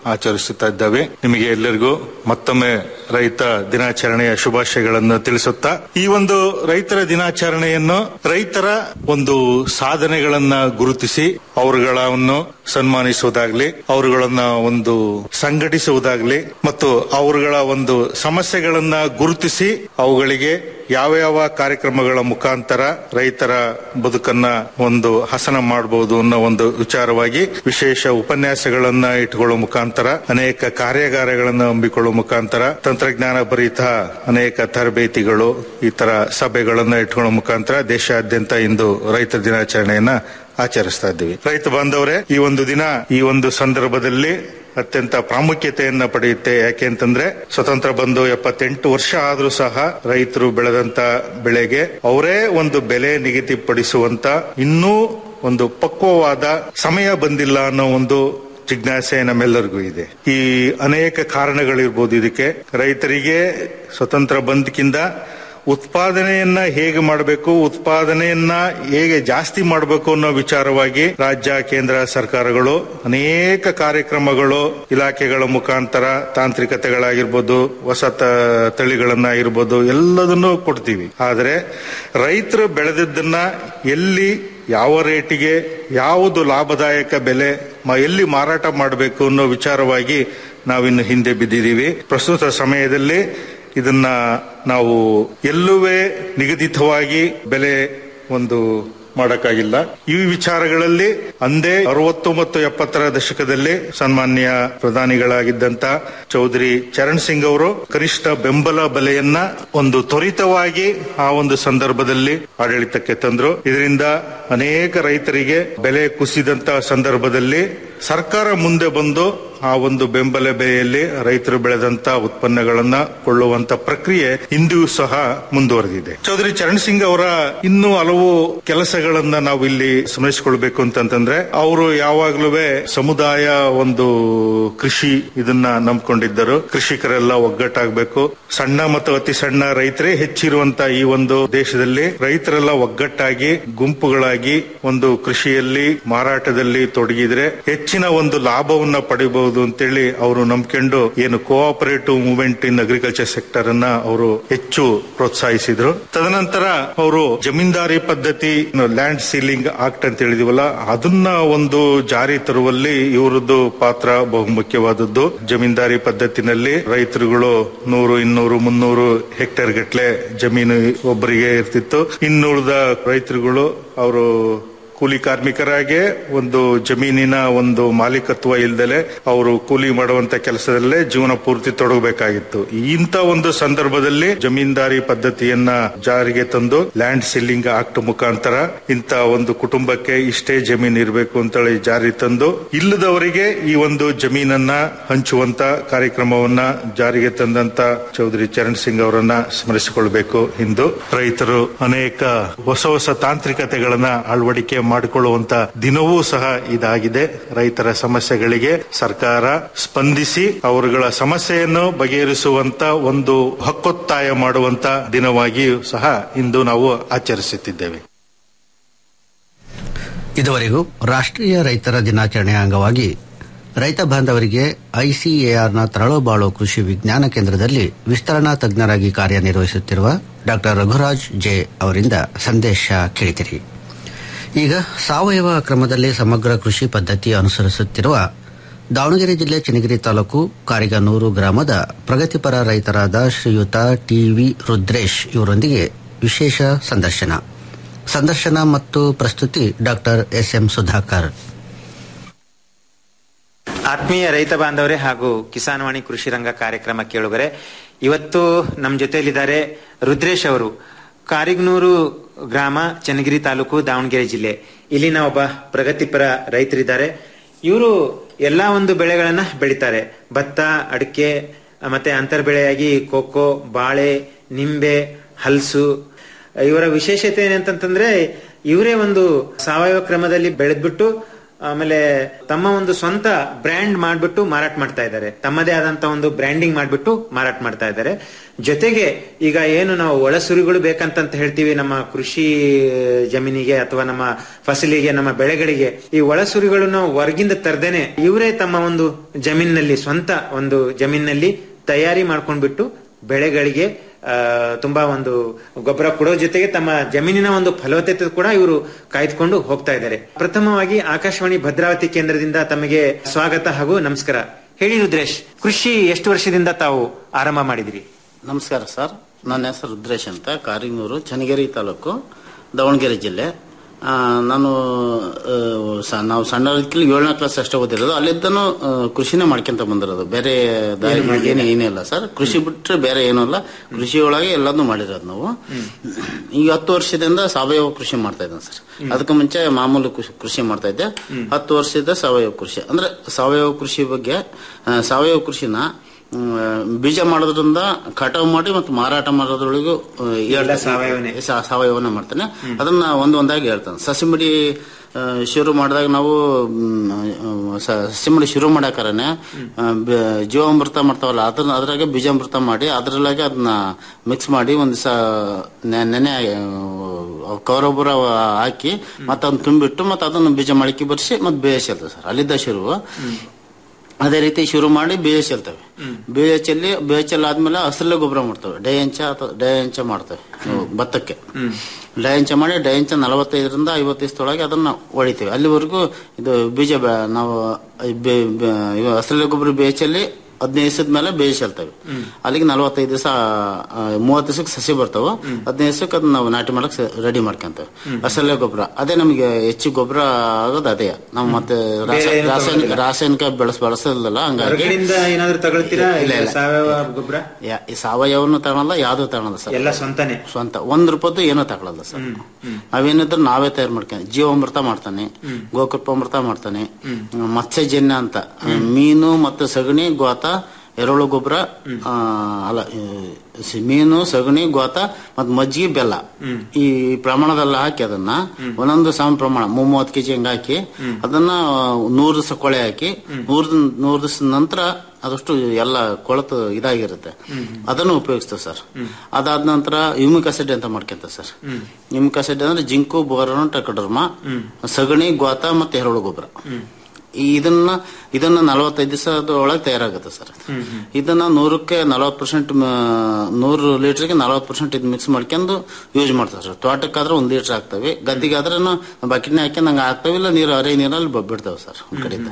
ಆಚರಿಸುತ್ತಾ ಇದ್ದಾವೆ ನಿಮಗೆ ಎಲ್ಲರಿಗೂ ಮತ್ತೊಮ್ಮೆ ರೈತ ದಿನಾಚರಣೆಯ ಶುಭಾಶಯಗಳನ್ನು ತಿಳಿಸುತ್ತಾ ಈ ಒಂದು ರೈತರ ದಿನಾಚರಣೆಯನ್ನು ರೈತರ ಒಂದು ಸಾಧನೆಗಳನ್ನ ಗುರುತಿಸಿ ಅವರುಗಳನ್ನು ಸನ್ಮಾನಿಸುವುದಾಗ್ಲಿ ಅವರುಗಳನ್ನ ಒಂದು ಸಂಘಟಿಸುವುದಾಗ್ಲಿ ಮತ್ತು ಅವರುಗಳ ಒಂದು ಸಮಸ್ಯೆಗಳನ್ನ ಗುರುತಿಸಿ ಅವುಗಳಿಗೆ ಯಾವ ಯಾವ ಕಾರ್ಯಕ್ರಮಗಳ ಮುಖಾಂತರ ರೈತರ ಬದುಕನ್ನ ಒಂದು ಹಸನ ಮಾಡಬಹುದು ಅನ್ನೋ ಒಂದು ವಿಚಾರವಾಗಿ ವಿಶೇಷ ಉಪನ್ಯಾಸಗಳನ್ನ ಇಟ್ಟುಕೊಳ್ಳುವ ಮುಖಾಂತರ ಅನೇಕ ಕಾರ್ಯಾಗಾರಗಳನ್ನು ಹಮ್ಮಿಕೊಳ್ಳುವ ಮುಖಾಂತರ ತಂತ್ರಜ್ಞಾನ ಭರಿತ ಅನೇಕ ತರಬೇತಿಗಳು ಈ ತರ ಸಭೆಗಳನ್ನ ಇಟ್ಕೊಳ್ಳುವ ಮುಖಾಂತರ ದೇಶಾದ್ಯಂತ ಇಂದು ರೈತರ ದಿನಾಚರಣೆಯನ್ನ ಆಚರಿಸ್ತಾ ಇದ್ದೀವಿ ರೈತ ಬಾಂಧವರೇ ಈ ಒಂದು ದಿನ ಈ ಒಂದು ಸಂದರ್ಭದಲ್ಲಿ ಅತ್ಯಂತ ಪ್ರಾಮುಖ್ಯತೆಯನ್ನ ಪಡೆಯುತ್ತೆ ಯಾಕೆ ಅಂತಂದ್ರೆ ಸ್ವತಂತ್ರ ಬಂದು ಎಪ್ಪತ್ತೆಂಟು ವರ್ಷ ಆದ್ರೂ ಸಹ ರೈತರು ಬೆಳೆದಂತ ಬೆಳೆಗೆ ಅವರೇ ಒಂದು ಬೆಲೆ ನಿಗದಿಪಡಿಸುವಂತ ಇನ್ನೂ ಒಂದು ಪಕ್ವವಾದ ಸಮಯ ಬಂದಿಲ್ಲ ಅನ್ನೋ ಒಂದು ಜಿಜ್ಞಾಸೆ ನಮ್ಮೆಲ್ಲರಿಗೂ ಇದೆ ಈ ಅನೇಕ ಕಾರಣಗಳಿರ್ಬೋದು ಇದಕ್ಕೆ ರೈತರಿಗೆ ಸ್ವತಂತ್ರ ಬಂದ್ಕಿಂದ ಉತ್ಪಾದನೆಯನ್ನ ಹೇಗೆ ಮಾಡಬೇಕು ಉತ್ಪಾದನೆಯನ್ನ ಹೇಗೆ ಜಾಸ್ತಿ ಮಾಡಬೇಕು ಅನ್ನೋ ವಿಚಾರವಾಗಿ ರಾಜ್ಯ ಕೇಂದ್ರ ಸರ್ಕಾರಗಳು ಅನೇಕ ಕಾರ್ಯಕ್ರಮಗಳು ಇಲಾಖೆಗಳ ಮುಖಾಂತರ ತಾಂತ್ರಿಕತೆಗಳಾಗಿರ್ಬೋದು ಹೊಸ ತ- ತಳಿಗಳನ್ನ ಇರ್ಬೋದು ಎಲ್ಲದನ್ನೂ ಕೊಡ್ತೀವಿ ಆದರೆ ರೈತರು ಬೆಳೆದಿದ್ದನ್ನ ಎಲ್ಲಿ ಯಾವ ರೇಟಿಗೆ ಯಾವುದು ಲಾಭದಾಯಕ ಬೆಲೆ ಮ- ಎಲ್ಲಿ ಮಾರಾಟ ಮಾಡಬೇಕು ಅನ್ನೋ ವಿಚಾರವಾಗಿ ನಾವಿನ್ನು ಹಿಂದೆ ಬಿದ್ದಿದ್ದೀವಿ ಪ್ರಸ್ತುತ ಸಮಯದಲ್ಲಿ ಇದನ್ನ ನಾವು ಎಲ್ಲುವೇ ನಿಗದಿತವಾಗಿ ಬೆಲೆ ಒಂದು ಮಾಡಕ್ಕಾಗಿಲ್ಲ ಈ ವಿಚಾರಗಳಲ್ಲಿ ಅಂದೇ ಅರವತ್ತು ಮತ್ತು ಎಪ್ಪತ್ತರ ದಶಕದಲ್ಲಿ ಸನ್ಮಾನ್ಯ ಪ್ರಧಾನಿಗಳಾಗಿದ್ದಂತ ಚೌಧರಿ ಚರಣ್ ಸಿಂಗ್ ಅವರು ಕನಿಷ್ಠ ಬೆಂಬಲ ಬೆಲೆಯನ್ನ ಒಂದು ತ್ವರಿತವಾಗಿ ಆ ಒಂದು ಸಂದರ್ಭದಲ್ಲಿ ಆಡಳಿತಕ್ಕೆ ತಂದ್ರು ಇದರಿಂದ ಅನೇಕ ರೈತರಿಗೆ ಬೆಲೆ ಕುಸಿದಂತ ಸಂದರ್ಭದಲ್ಲಿ ಸರ್ಕಾರ ಮುಂದೆ ಬಂದು ಆ ಒಂದು ಬೆಂಬಲ ಬೆಲೆಯಲ್ಲಿ ರೈತರು ಬೆಳೆದಂತ ಉತ್ಪನ್ನಗಳನ್ನ ಕೊಳ್ಳುವಂತ ಪ್ರಕ್ರಿಯೆ ಇಂದಿಯೂ ಸಹ ಮುಂದುವರೆದಿದೆ ಚೌಧರಿ ಚರಣ್ ಸಿಂಗ್ ಅವರ ಇನ್ನೂ ಹಲವು ಕೆಲಸಗಳನ್ನ ನಾವು ಇಲ್ಲಿ ಸ್ಮರಿಸಿಕೊಳ್ಬೇಕು ಅಂತಂತಂದ್ರೆ ಅವರು ಯಾವಾಗ್ಲೂ ಸಮುದಾಯ ಒಂದು ಕೃಷಿ ಇದನ್ನ ನಂಬ್ಕೊಂಡಿದ್ದರು ಕೃಷಿಕರೆಲ್ಲ ಒಗ್ಗಟ್ಟಾಗಬೇಕು ಸಣ್ಣ ಮತ್ತು ಅತಿ ಸಣ್ಣ ರೈತರೇ ಹೆಚ್ಚಿರುವಂತ ಈ ಒಂದು ದೇಶದಲ್ಲಿ ರೈತರೆಲ್ಲ ಒಗ್ಗಟ್ಟಾಗಿ ಗುಂಪುಗಳಾಗಿ ಒಂದು ಕೃಷಿಯಲ್ಲಿ ಮಾರಾಟದಲ್ಲಿ ತೊಡಗಿದ್ರೆ ಹೆಚ್ಚಿನ ಒಂದು ಲಾಭವನ್ನ ಪಡಿಬಹುದು ಅಂತೇಳಿ ಅವರು ನಂಬ್ಕೊಂಡು ಏನು cooperative movement in agriculture sector ಅನ್ನ ಅವರು ಹೆಚ್ಚು ಪ್ರೋತ್ಸಾಹಿಸಿದ್ರು ತದನಂತರ ಅವರು ಜಮೀನ್ದಾರಿ ಪದ್ಧತಿ ಲ್ಯಾಂಡ್ ಸೀಲಿಂಗ್ ಆಕ್ಟ್ ಅಂತ ಹೇಳಿದಿವಲ್ಲ ಅದನ್ನ ಒಂದು ಜಾರಿ ತರುವಲ್ಲಿ ಇವರದ್ದು ಪಾತ್ರ ಬಹುಮುಖ್ಯವಾದದ್ದು ಜಮೀನ್ದಾರಿ ಪದ್ಧತಿನಲ್ಲಿ ರೈತರುಗಳು ನೂರು ಇನ್ನೂರು ಮುನ್ನೂರು ಹೆಕ್ಟೇರ್ ಗಟ್ಲೆ ಜಮೀನು ಒಬ್ಬರಿಗೆ ಇರ್ತಿತ್ತು ಇನ್ನುಳಿದ ರೈತರುಗಳು ಅವರು ಕೂಲಿ ಕಾರ್ಮಿಕರಾಗೆ ಒಂದು ಜಮೀನಿನ ಒಂದು ಮಾಲೀಕತ್ವ ಇಲ್ದಲೆ ಅವರು ಕೂಲಿ ಮಾಡುವಂತ ಕೆಲಸದಲ್ಲೇ ಜೀವನ ಪೂರ್ತಿ ತೊಡಗಬೇಕಾಗಿತ್ತು ಇಂಥ ಒಂದು ಸಂದರ್ಭದಲ್ಲಿ ಜಮೀನ್ದಾರಿ ಪದ್ಧತಿಯನ್ನ ಜಾರಿಗೆ ತಂದು ಲ್ಯಾಂಡ್ ಸೀಲಿಂಗ್ ಆಕ್ಟ್ ಮುಖಾಂತರ ಇಂಥ ಒಂದು ಕುಟುಂಬಕ್ಕೆ ಇಷ್ಟೇ ಜಮೀನು ಇರಬೇಕು ಅಂತೇಳಿ ಜಾರಿ ತಂದು ಇಲ್ಲದವರಿಗೆ ಈ ಒಂದು ಜಮೀನನ್ನ ಹಂಚುವಂತ ಕಾರ್ಯಕ್ರಮವನ್ನ ಜಾರಿಗೆ ತಂದಂತ ಚೌಧರಿ ಚರಣ್ ಸಿಂಗ್ ಅವರನ್ನ ಸ್ಮರಿಸಿಕೊಳ್ಬೇಕು ಇಂದು ರೈತರು ಅನೇಕ ಹೊಸ ಹೊಸ ತಾಂತ್ರಿಕತೆಗಳನ್ನ ಅಳವಡಿಕೆ ಮಾಡಿಕೊಳ್ಳುವಂತ ದಿನವೂ ಸಹ ಇದಾಗಿದೆ ರೈತರ ಸಮಸ್ಯೆಗಳಿಗೆ ಸರ್ಕಾರ ಸ್ಪಂದಿಸಿ ಅವರುಗಳ ಸಮಸ್ಯೆಯನ್ನು ಬಗೆಹರಿಸುವಂತ ಒಂದು ಹಕ್ಕೊತ್ತಾಯ ಮಾಡುವಂತ ದಿನವಾಗಿಯೂ ಸಹ ಇಂದು ನಾವು ಆಚರಿಸುತ್ತಿದ್ದೇವೆ ಇದುವರೆಗೂ ರಾಷ್ಟ್ರೀಯ ರೈತರ ದಿನಾಚರಣೆಯ ಅಂಗವಾಗಿ ರೈತ ಬಾಂಧವರಿಗೆ ಐಸಿಎಆರ್ನ ತರಳುಬಾಳು ಕೃಷಿ ವಿಜ್ಞಾನ ಕೇಂದ್ರದಲ್ಲಿ ವಿಸ್ತರಣಾ ತಜ್ಞರಾಗಿ ಕಾರ್ಯನಿರ್ವಹಿಸುತ್ತಿರುವ ಡಾ ರಘುರಾಜ್ ಜೆ ಅವರಿಂದ ಸಂದೇಶ ಕೇಳಿದಿರಿ ಈಗ ಸಾವಯವ ಕ್ರಮದಲ್ಲಿ ಸಮಗ್ರ ಕೃಷಿ ಪದ್ಧತಿ ಅನುಸರಿಸುತ್ತಿರುವ ದಾವಣಗೆರೆ ಜಿಲ್ಲೆ ಚನ್ನಗಿರಿ ತಾಲೂಕು ಕಾರಿಗನೂರು ಗ್ರಾಮದ ಪ್ರಗತಿಪರ ರೈತರಾದ ಶ್ರೀಯುತ ಟಿವಿ ರುದ್ರೇಶ್ ಇವರೊಂದಿಗೆ ವಿಶೇಷ ಸಂದರ್ಶನ ಸಂದರ್ಶನ ಮತ್ತು ಪ್ರಸ್ತುತಿ ಡಾಕ್ಟರ್ ಎಸ್ ಎಂ ಸುಧಾಕರ್ ಆತ್ಮೀಯ ರೈತ ಬಾಂಧವರೇ ಹಾಗೂ ಕಿಸಾನ್ ವಾಣಿ ಕೃಷಿ ರಂಗ ಕಾರ್ಯಕ್ರಮ ಕೇಳುಗರೆ ಇವತ್ತು ನಮ್ಮ ಜೊತೆಯಲ್ಲಿದ್ದಾರೆ ರುದ್ರೇಶ್ ಅವರು ಕಾರಿಗ್ನೂರು ಗ್ರಾಮ ಚನ್ನಗಿರಿ ತಾಲೂಕು ದಾವಣಗೆರೆ ಜಿಲ್ಲೆ ಇಲ್ಲಿನ ಒಬ್ಬ ಪ್ರಗತಿಪರ ರೈತರಿದ್ದಾರೆ ಇವರು ಎಲ್ಲಾ ಒಂದು ಬೆಳೆಗಳನ್ನ ಬೆಳಿತಾರೆ ಭತ್ತ ಅಡಿಕೆ ಮತ್ತೆ ಅಂತರ್ ಬೆಳೆಯಾಗಿ ಕೋಕೋ ಬಾಳೆ ನಿಂಬೆ ಹಲಸು ಇವರ ವಿಶೇಷತೆ ಏನಂತಂತಂದ್ರೆ ಇವರೇ ಒಂದು ಸಾವಯವ ಕ್ರಮದಲ್ಲಿ ಬೆಳೆದ್ಬಿಟ್ಟು ಆಮೇಲೆ ತಮ್ಮ ಒಂದು ಸ್ವಂತ ಬ್ರ್ಯಾಂಡ್ ಮಾಡ್ಬಿಟ್ಟು ಮಾರಾಟ ಮಾಡ್ತಾ ಇದ್ದಾರೆ ತಮ್ಮದೇ ಆದಂತ ಒಂದು ಬ್ರ್ಯಾಂಡಿಂಗ್ ಮಾಡ್ಬಿಟ್ಟು ಮಾರಾಟ ಮಾಡ್ತಾ ಇದ್ದಾರೆ ಜೊತೆಗೆ ಈಗ ಏನು ನಾವು ಒಳಸುರಿಗಳು ಬೇಕಂತ ಹೇಳ್ತೀವಿ ನಮ್ಮ ಕೃಷಿ ಜಮೀನಿಗೆ ಅಥವಾ ನಮ್ಮ ಫಸಲಿಗೆ ನಮ್ಮ ಬೆಳೆಗಳಿಗೆ ಈ ಒಳಸುರಿಗಳನ್ನು ಹೊರಗಿಂದ ತರದೇನೆ ಇವರೇ ತಮ್ಮ ಒಂದು ಜಮೀನಿನಲ್ಲಿ ಸ್ವಂತ ಒಂದು ಜಮೀನಿನಲ್ಲಿ ತಯಾರಿ ಮಾಡ್ಕೊಂಡ್ಬಿಟ್ಟು ಬೆಳೆಗಳಿಗೆ ಆ, ತುಂಬಾ ಒಂದು ಗೊಬ್ಬರ ಕೊಡೋ ಜೊತೆಗೆ ತಮ್ಮ ಜಮೀನಿನ ಒಂದು ಫಲವತ್ತತೆ ಕೂಡ ಇವರು ಕಾಯ್ದುಕೊಂಡು ಹೋಗ್ತಾ ಇದ್ದಾರೆ ಪ್ರಥಮವಾಗಿ ಆಕಾಶವಾಣಿ ಭದ್ರಾವತಿ ಕೇಂದ್ರದಿಂದ ತಮಗೆ ಸ್ವಾಗತ ಹಾಗೂ ನಮಸ್ಕಾರ ಹೇಳಿ ರುದ್ರೇಶ್ ಕೃಷಿ ಎಷ್ಟು ವರ್ಷದಿಂದ ತಾವು ಆರಂಭ ಮಾಡಿದಿರಿ ನಮಸ್ಕಾರ ಸರ್ ನನ್ನ ಹೆಸರು ರುದ್ರೇಶ್ ಅಂತ ಕಾರಿಂಗೂರು ಚನ್ನಗಿರಿ ತಾಲೂಕು ದಾವಣಗೆರೆ ಜಿಲ್ಲೆ ಆ, ನಾನು ಆ, ಸ- ನಾವು ಸಣ್ಣ ರೀತಿಯಲ್ಲಿ ಏಳನೇ ಕ್ಲಾಸ್ ಅಷ್ಟೇ ಓದಿರೋದು ಅಲ್ಲಿದ್ದನು ಆ, ಕೃಷಿನೇ ಮಾಡ್ಕೊಂತ ಬಂದಿರೋದು ಬೇರೆ ದಾರಿ ಏನು ಏನಿಲ್ಲ ಸರ್ ಕೃಷಿ ಬಿಟ್ರೆ ಬೇರೆ ಏನೂ ಇಲ್ಲ ಕೃಷಿ ಒಳಗೆ ಎಲ್ಲದೂ ಮಾಡಿರೋದು ನಾವು ಈಗ ಹತ್ತು ವರ್ಷದಿಂದ ಸಾವಯವ ಕೃಷಿ ಮಾಡ್ತಾ ಇದ್ದೇನೆ ಸರ್ ಅದಕ್ಕೆ ಮುಂಚೆ ಮಾಮೂಲು ಕೃಷಿ- ಕೃಷಿ ಮಾಡ್ತಾ ಇದ್ದೆ ಹತ್ತು ವರ್ಷದಿಂದ ಸಾವಯವ ಕೃಷಿ ಅಂದ್ರೆ ಸಾವಯವ ಕೃಷಿ ಬಗ್ಗೆ ಆ, ಸಾವಯವ ಕೃಷಿನ ಮ್, ಬೀಜ ಮಾಡೋದ್ರಿಂದ ಕಟಾವು ಮಾಡಿ ಮತ್ತು ಮಾರಾಟ ಮಾಡೋದ್ರೊಳಗೂ ಆ, ಹೇಳ್ತೇನೆ. ಸಾವಯವನೇ. ಸಾ- ಸಾವಯವನ್ನ ಮಾಡ್ತೇನೆ ಅದನ್ನ ಒಂದು ಒಂದಾಗಿ ಹೇಳ್ತೇನೆ ಸಸಿ ಮಡಿ ಆ, ಶುರು ಮಾಡಿದಾಗ ನಾವು ಮ್, ಸ- ಸಸಿ ಮಡಿ ಶುರು ಮಾಡಾಕರನೆ ಆ, ಬ- ಜೀವಾಮೃತ ಮಾಡ್ತಾವಲ್ಲ ಅದನ್ನ ಅದ್ರಾಗೆ ಬೀಜಾಮೃತ ಮಾಡಿ ಅದ್ರಲ್ಲಾಗೆ ಅದನ್ನ ಮಿಕ್ಸ್ ಮಾಡಿ ಒಂದ್ ದಿವಸ ನೆನೆ ಕವರೊಬ್ಬರ ಹಾಕಿ ಮತ್ತೆ ಅದನ್ನ ತುಂಬಿಟ್ಟು ಮತ್ತೆ ಅದನ್ನ ಬೀಜ ಮಳಕಿ ಬರ್ಸಿ ಮತ್ತೆ ಬೇಯಿಸಿರ್ತದೆ ಸರ್ ಅಲ್ಲಿದ್ದ ಶುರು ಅದೇ ರೀತಿ ಶುರು ಮಾಡಿ ಬೇಯ ಚೆಲ್ತೇವೆ ಬೇಯ ಚೆಲ್ಲಿ ಬೇಯ ಚೆಲ್ಲಾದ್ಮೇಲೆ ಹಸಿರಲೆ ಗೊಬ್ಬರ ಮಾಡ್ತೇವೆ ಡಯಂಚ ಅಥವಾ ಡಯಂಚ ಮಾಡ್ತೇವೆ ನಾವು ಭತ್ತಕ್ಕೆ ಡಯಂಚ ಮಾಡಿ ಡಯಂಚ ನಲವತ್ತೈದರಿಂದ ಐವತ್ತು ದಿವಸದೊಳಗೆ ಅದನ್ನ ಹೊಡಿತೇವೆ ಅಲ್ಲಿವರೆಗೂ ಇದು ಬೀಜ ಬೆ- ನಾವು ಬೆ- ಬೆ- ಇವು ಹಸಿರಲೆ ಗೊಬ್ಬರ ಬೇಯ ಚೆಲ್ಲಿ ಹದಿನೈದು ದಿವಸದ ಮೇಲೆ ಬೇಯ ಚೆಲ್ತೇವೆ ಅಲ್ಲಿಗೆ ನಲವತ್ತೈದು ದಿವಸ ಮೂವತ್ತು ದಿವಸಕ್ಕೆ ಸಸಿ ಬರ್ತಾವ ಹದಿನೈದು ದಿವಸಕ್ಕೆ ಅದನ್ನ ನಾವು ನಾಟಿ ಮಾಡಕ್ ರೆಡಿ ಮಾಡ್ಕೊಂತೇವೆ ಹಸರಲೆ ಗೊಬ್ಬರ ಅದೇ ನಮಗೆ ಹೆಚ್ಚು ಗೊಬ್ಬರ ಆಗೋದು ಅದೇ ನಾವು ಮತ್ತೆ ರಾಸ- ಬೇರೆ ಏನು ರಾಸಾಯನಿಕ ತಗೊಳ್ತೀರಾ? ರಾಸಾಯನಿಕ ಬೆಳೆಸ್ ಬಳಸೋದಿಲ್ಲ ಹಂಗಾಗಿ ಹೊರಗಡೆಯಿಂದ ಏನಾದ್ರು ತಗೊಳ್ತೀರಾ ಇಲ್ಲ, ಇಲ್ಲ. ಸಾವಯವ ಗೊಬ್ಬರ ಯಾ- ಈ ಸಾವಯವನು ತಗೊಳಲ್ಲ ಯಾವ್ದು ತಗೊಳಲ್ಲ ಸರ್ ಎಲ್ಲ ಸ್ವಂತನೇ ಸ್ವಂತ ಒಂದ್ ರೂಪಾಯ್ದು ಏನೂ ತಗೊಳಲ್ಲ ಸರ್ ನಾವೇನಿದ್ರು ನಾವೇ ತಯಾರು ಮಾಡ್ಕೊಂಡು ಜೀವಾಮೃತ ಮಾಡ್ತಾನೆ ಗೋಕೃಪಾಮೃತ ಮಾಡ್ತಾನೆ ಮತ್ಸ್ಯಜನ್ಯ ಅಂತ ಮೀನು ಮತ್ತು ಸಗಣಿ ಗೋತ ಎರೆಹುಳು ಗೊಬ್ಬರ ಆ, ಅಲ್ಲ ಈ ಸಿ- ಮೀನು ಸಗಣಿ ಗೋತ ಮತ್ತು ಮಜ್ಜಿಗೆ ಬೆಲ್ಲ ಈ ಪ್ರಮಾಣದಲ್ಲಿ ಹಾಕಿ ಅದನ್ನ ಒಂದೊಂದು ಸಮ ಪ್ರಮಾಣ ಮೂವತ್ತು ಕೆಜಿ ಹಂಗ ಹಾಕಿ ಅದನ್ನ ನೂರು ದಿವಸ ಕೊಳೆ ಹಾಕಿ ನೂರ್ ದಿನ ನೂರು ದಿವಸದ ನಂತರ ಅದಷ್ಟು ಎಲ್ಲ ಕೊಳತು ಇದಾಗಿರುತ್ತೆ ಅದನ್ನು ಉಪಯೋಗಿಸ್ತೇವೆ ಸರ್ ಅದಾದ ನಂತರ ಯುಮಿಕ್ ಅಸಿಡ್ ಅಂತ ಮಾಡ್ಕೊಂತ ಸರ್ ಯುಮಿಕ್ ಅಸಿಡ್ ಅಂದ್ರೆ ಜಿಂಕು ಬೋರನ್ ಟಕಡರ್ಮ ಸಗಣಿ ಗೋತ ಮತ್ತೆ ಎರೆಹುಳು ಗೊಬ್ಬರ ಈ ಇದನ್ನ ಇದನ್ನ ನಲವತ್ತೈದು ದಿವಸದ ಒಳಗೆ ತಯಾರಾಗುತ್ತೆ ಸರ್ ಇದನ್ನ ನೂರಕ್ಕೆ ನಲವತ್ತು ಪರ್ಸೆಂಟ್ ನೂರು ಲೀಟರ್ಗೆ ನಲವತ್ತು ಪರ್ಸೆಂಟ್ ಇದು ಮಿಕ್ಸ್ ಮಾಡ್ಕೊಂಡು ಯೂಸ್ ಮಾಡ್ತಾರೆ ಸರ್ ತೋಟಕ್ಕಾದ್ರೆ ಒಂದು ಲೀಟರ್ ಹಾಕ್ತೇವೆ ಗದ್ದಿಗಾದ್ರೆ ಬಕೆಟ್ನ ಹಾಕಿ ನಂಗೆ ಹಾಕ್ತೇವೆ ಇಲ್ಲ ನೀರು ಅರೆ ನೀರಲ್ಲಿ ಬ- ಬಿಡ್ತೇವೆ ಸರ್ ಒಂದ್ ಕಡೆಯಿಂದ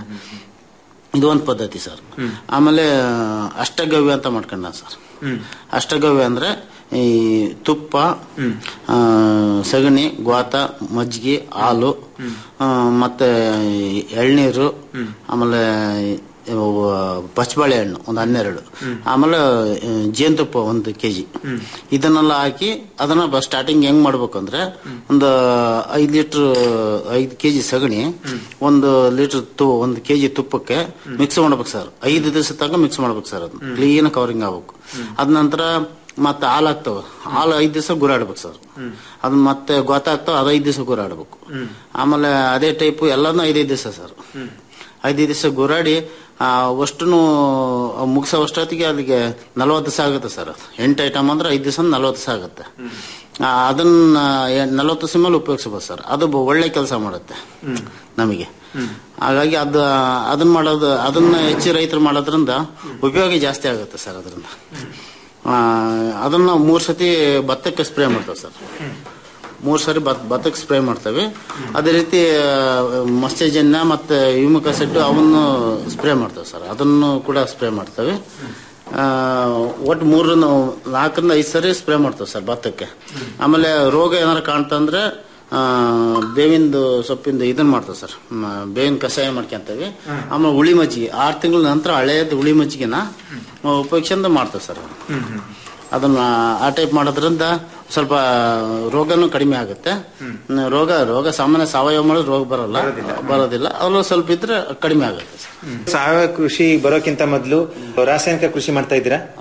ಇದು ಒಂದು ಪದ್ಧತಿ ಸರ್ ಆಮೇಲೆ ಅಷ್ಟಗವ್ಯ ಅಂತ ಮಾಡ್ಕೊಂಡ ಸರ್ ಅಷ್ಟಗವ್ಯ ಅಂದ್ರೆ ಈ ತುಪ್ಪ ಆ, ಸಗಣಿ ಗ್ವಾತ ಮಜ್ಜಿಗೆ ಹಾಲು ಆ, ಮತ್ತೆ ಎಳ್ನೀರು ಆಮೇಲೆ ಇವು ಪಚ್ಚಬಾಳೆ ಹಣ್ಣು ಒಂದು ಹನ್ನೆರಡು ಆಮೇಲೆ ಆ, ಜೇನುತುಪ್ಪ ಒಂದು ಕೆಜಿ ಇದನ್ನೆಲ್ಲ ಹಾಕಿ ಅದನ್ನ ಸ್ಟಾರ್ಟಿಂಗ್ ಹೆಂಗ್ ಮಾಡ್ಬೇಕು ಅಂದ್ರೆ ಒಂದು ಐದ್ ಲೀಟರ್ ಐದು ಕೆಜಿ ಸಗಣಿ ಒಂದು ಲೀಟರ್ ತು ಒಂದು ಕೆಜಿ ತುಪ್ಪಕ್ಕೆ ಮಿಕ್ಸ್ ಮಾಡ್ಬೇಕು ಸರ್ ಐದು ದಿವಸ ತನಕ ಮಿಕ್ಸ್ ಮಾಡ್ಬೇಕು ಸರ್ ಅದನ್ನ ಕ್ಲೀನ್ ಕವರಿಂಗ್ ಆಗ್ಬೇಕು ಅದ ನಂತರ ಮತ್ತೆ ಹಾಲು ಹಾಕ್ತಾವ ಹಾಲು ಐದ್ ದಿವಸ ಗುರಾಡ್ಬೇಕು ಸರ್ ಅದನ್ನ ಮತ್ತೆ ಗೊತ್ತಾಗ್ತಾವ ಅದು ಐದ್ ದಿವಸ ಗುರಾಡ್ಬೇಕು ಆಮೇಲೆ ಅದೇ ಟೈಪ್ ಎಲ್ಲಾನು ಐದೈದು ದಿವಸ ಸರ್ ಐದೈದು ದಿವಸ ಗುರಾಡಿ ಅಷ್ಟು ಮುಗಿಸೋ ಅಷ್ಟೊತ್ತಿಗೆ ಅಲ್ಲಿಗೆ ನಲವತ್ತು ದಿವಸ ಆಗುತ್ತೆ ಸರ್ ಎಂಟು ಐಟಮ್ ಅಂದ್ರೆ ಐದು ದಿವಸ ನಲವತ್ತು ದಿವಸ ಆಗುತ್ತೆ ಆ, ಅದನ್ನ ನಲವತ್ತು ದಿವಸ ಮೇಲೆ ಉಪಯೋಗಿಸ್ಬೋದು ಸರ್ ಅದು ಬ- ಒಳ್ಳೆ ಕೆಲಸ ಮಾಡುತ್ತೆ ನಮಗೆ ಹಾಗಾಗಿ ಅದ ಅದನ್ನ ಮಾಡೋದು ಅದನ್ನ ಹೆಚ್ಚು ರೈತರು ಮಾಡೋದ್ರಿಂದ ಉಪಯೋಗ ಜಾಸ್ತಿ ಆಗುತ್ತೆ ಸರ್ ಅದರಿಂದ ಆ, ಅದನ್ನ ಮೂರ್ ಸತಿ ಭತ್ತಕ್ಕೆ ಸ್ಪ್ರೇ ಮಾಡ್ತೇವೆ ಸರ್ ಮೂರ್ ಸರಿ ಭತ್ ಭತ್ತಕ್ಕೆ ಸ್ಪ್ರೇ ಮಾಡ್ತೇವೆ ಅದೇ ರೀತಿ ಆ, ಮತ್ಸ್ಯಜನ್ಯ ಮತ್ತೆ ಯುಮಿಕ್ ಅಸಿಡ್ ಅವನ್ನು ಸ್ಪ್ರೇ ಮಾಡ್ತೇವೆ ಸರ್ ಅದನ್ನು ಕೂಡ ಸ್ಪ್ರೇ ಮಾಡ್ತೇವೆ ಆ, ಒಟ್ಟು ಮೂರನ್ನು ನಾಲ್ಕರಿಂದ ಐದು ಸರಿ ಸ್ಪ್ರೇ ಮಾಡ್ತೇವೆ ಸರ್ ಭತ್ತಕ್ಕೆ ಆಮೇಲೆ ರೋಗ ಏನಾರು ಕಾಣ್ತಂದ್ರೆ ಆ, ಬೇವಿಂದು ಸೊಪ್ಪಿಂದ ಇದನ್ನ ಮಾಡ್ತೇವೆ ಸರ್ ಮ, ಬೇವಿನ ಕಷಾಯ ಮಾಡ್ಕೊಂತೇವೆ ಆಮೇಲೆ ಹುಳಿ ಮಜ್ಜಿಗೆ ಆರು ತಿಂಗಳ ನಂತರ ಹಳೆಯದು ಹುಳಿ ಮಜ್ಜಿಗೆನ ಉಪಯೋಗಿಸಿಂದ ಮಾಡ್ತೇವೆ ಸರ್ ಅದನ್ನ ಆ ಟೈಪ್ ಮಾಡೋದ್ರಿಂದ ಸ್ವಲ್ಪ ರೋಗನೂ ಕಡಿಮೆ ಆಗುತ್ತೆ ರೋಗ ರೋಗ ಸಾಮಾನ್ಯ ಸಾವಯವ ಮಾಡಿದ್ರೆ ರೋಗ ಬರಲ್ಲ ಬರೋದಿಲ್ಲ ಅದ್ರಲ್ಲಿ ಸ್ವಲ್ಪ ಇದ್ರೆ ಕಡಿಮೆ ಆಗುತ್ತೆ ಸರ್ ಸಾವಯವ ಕೃಷಿ ಬರೋಕ್ಕಿಂತ ಮೊದಲು ರಾಸಾಯನಿಕ ಕೃಷಿ ಮಾಡ್ತಾ ಇದ್ದೀರಾ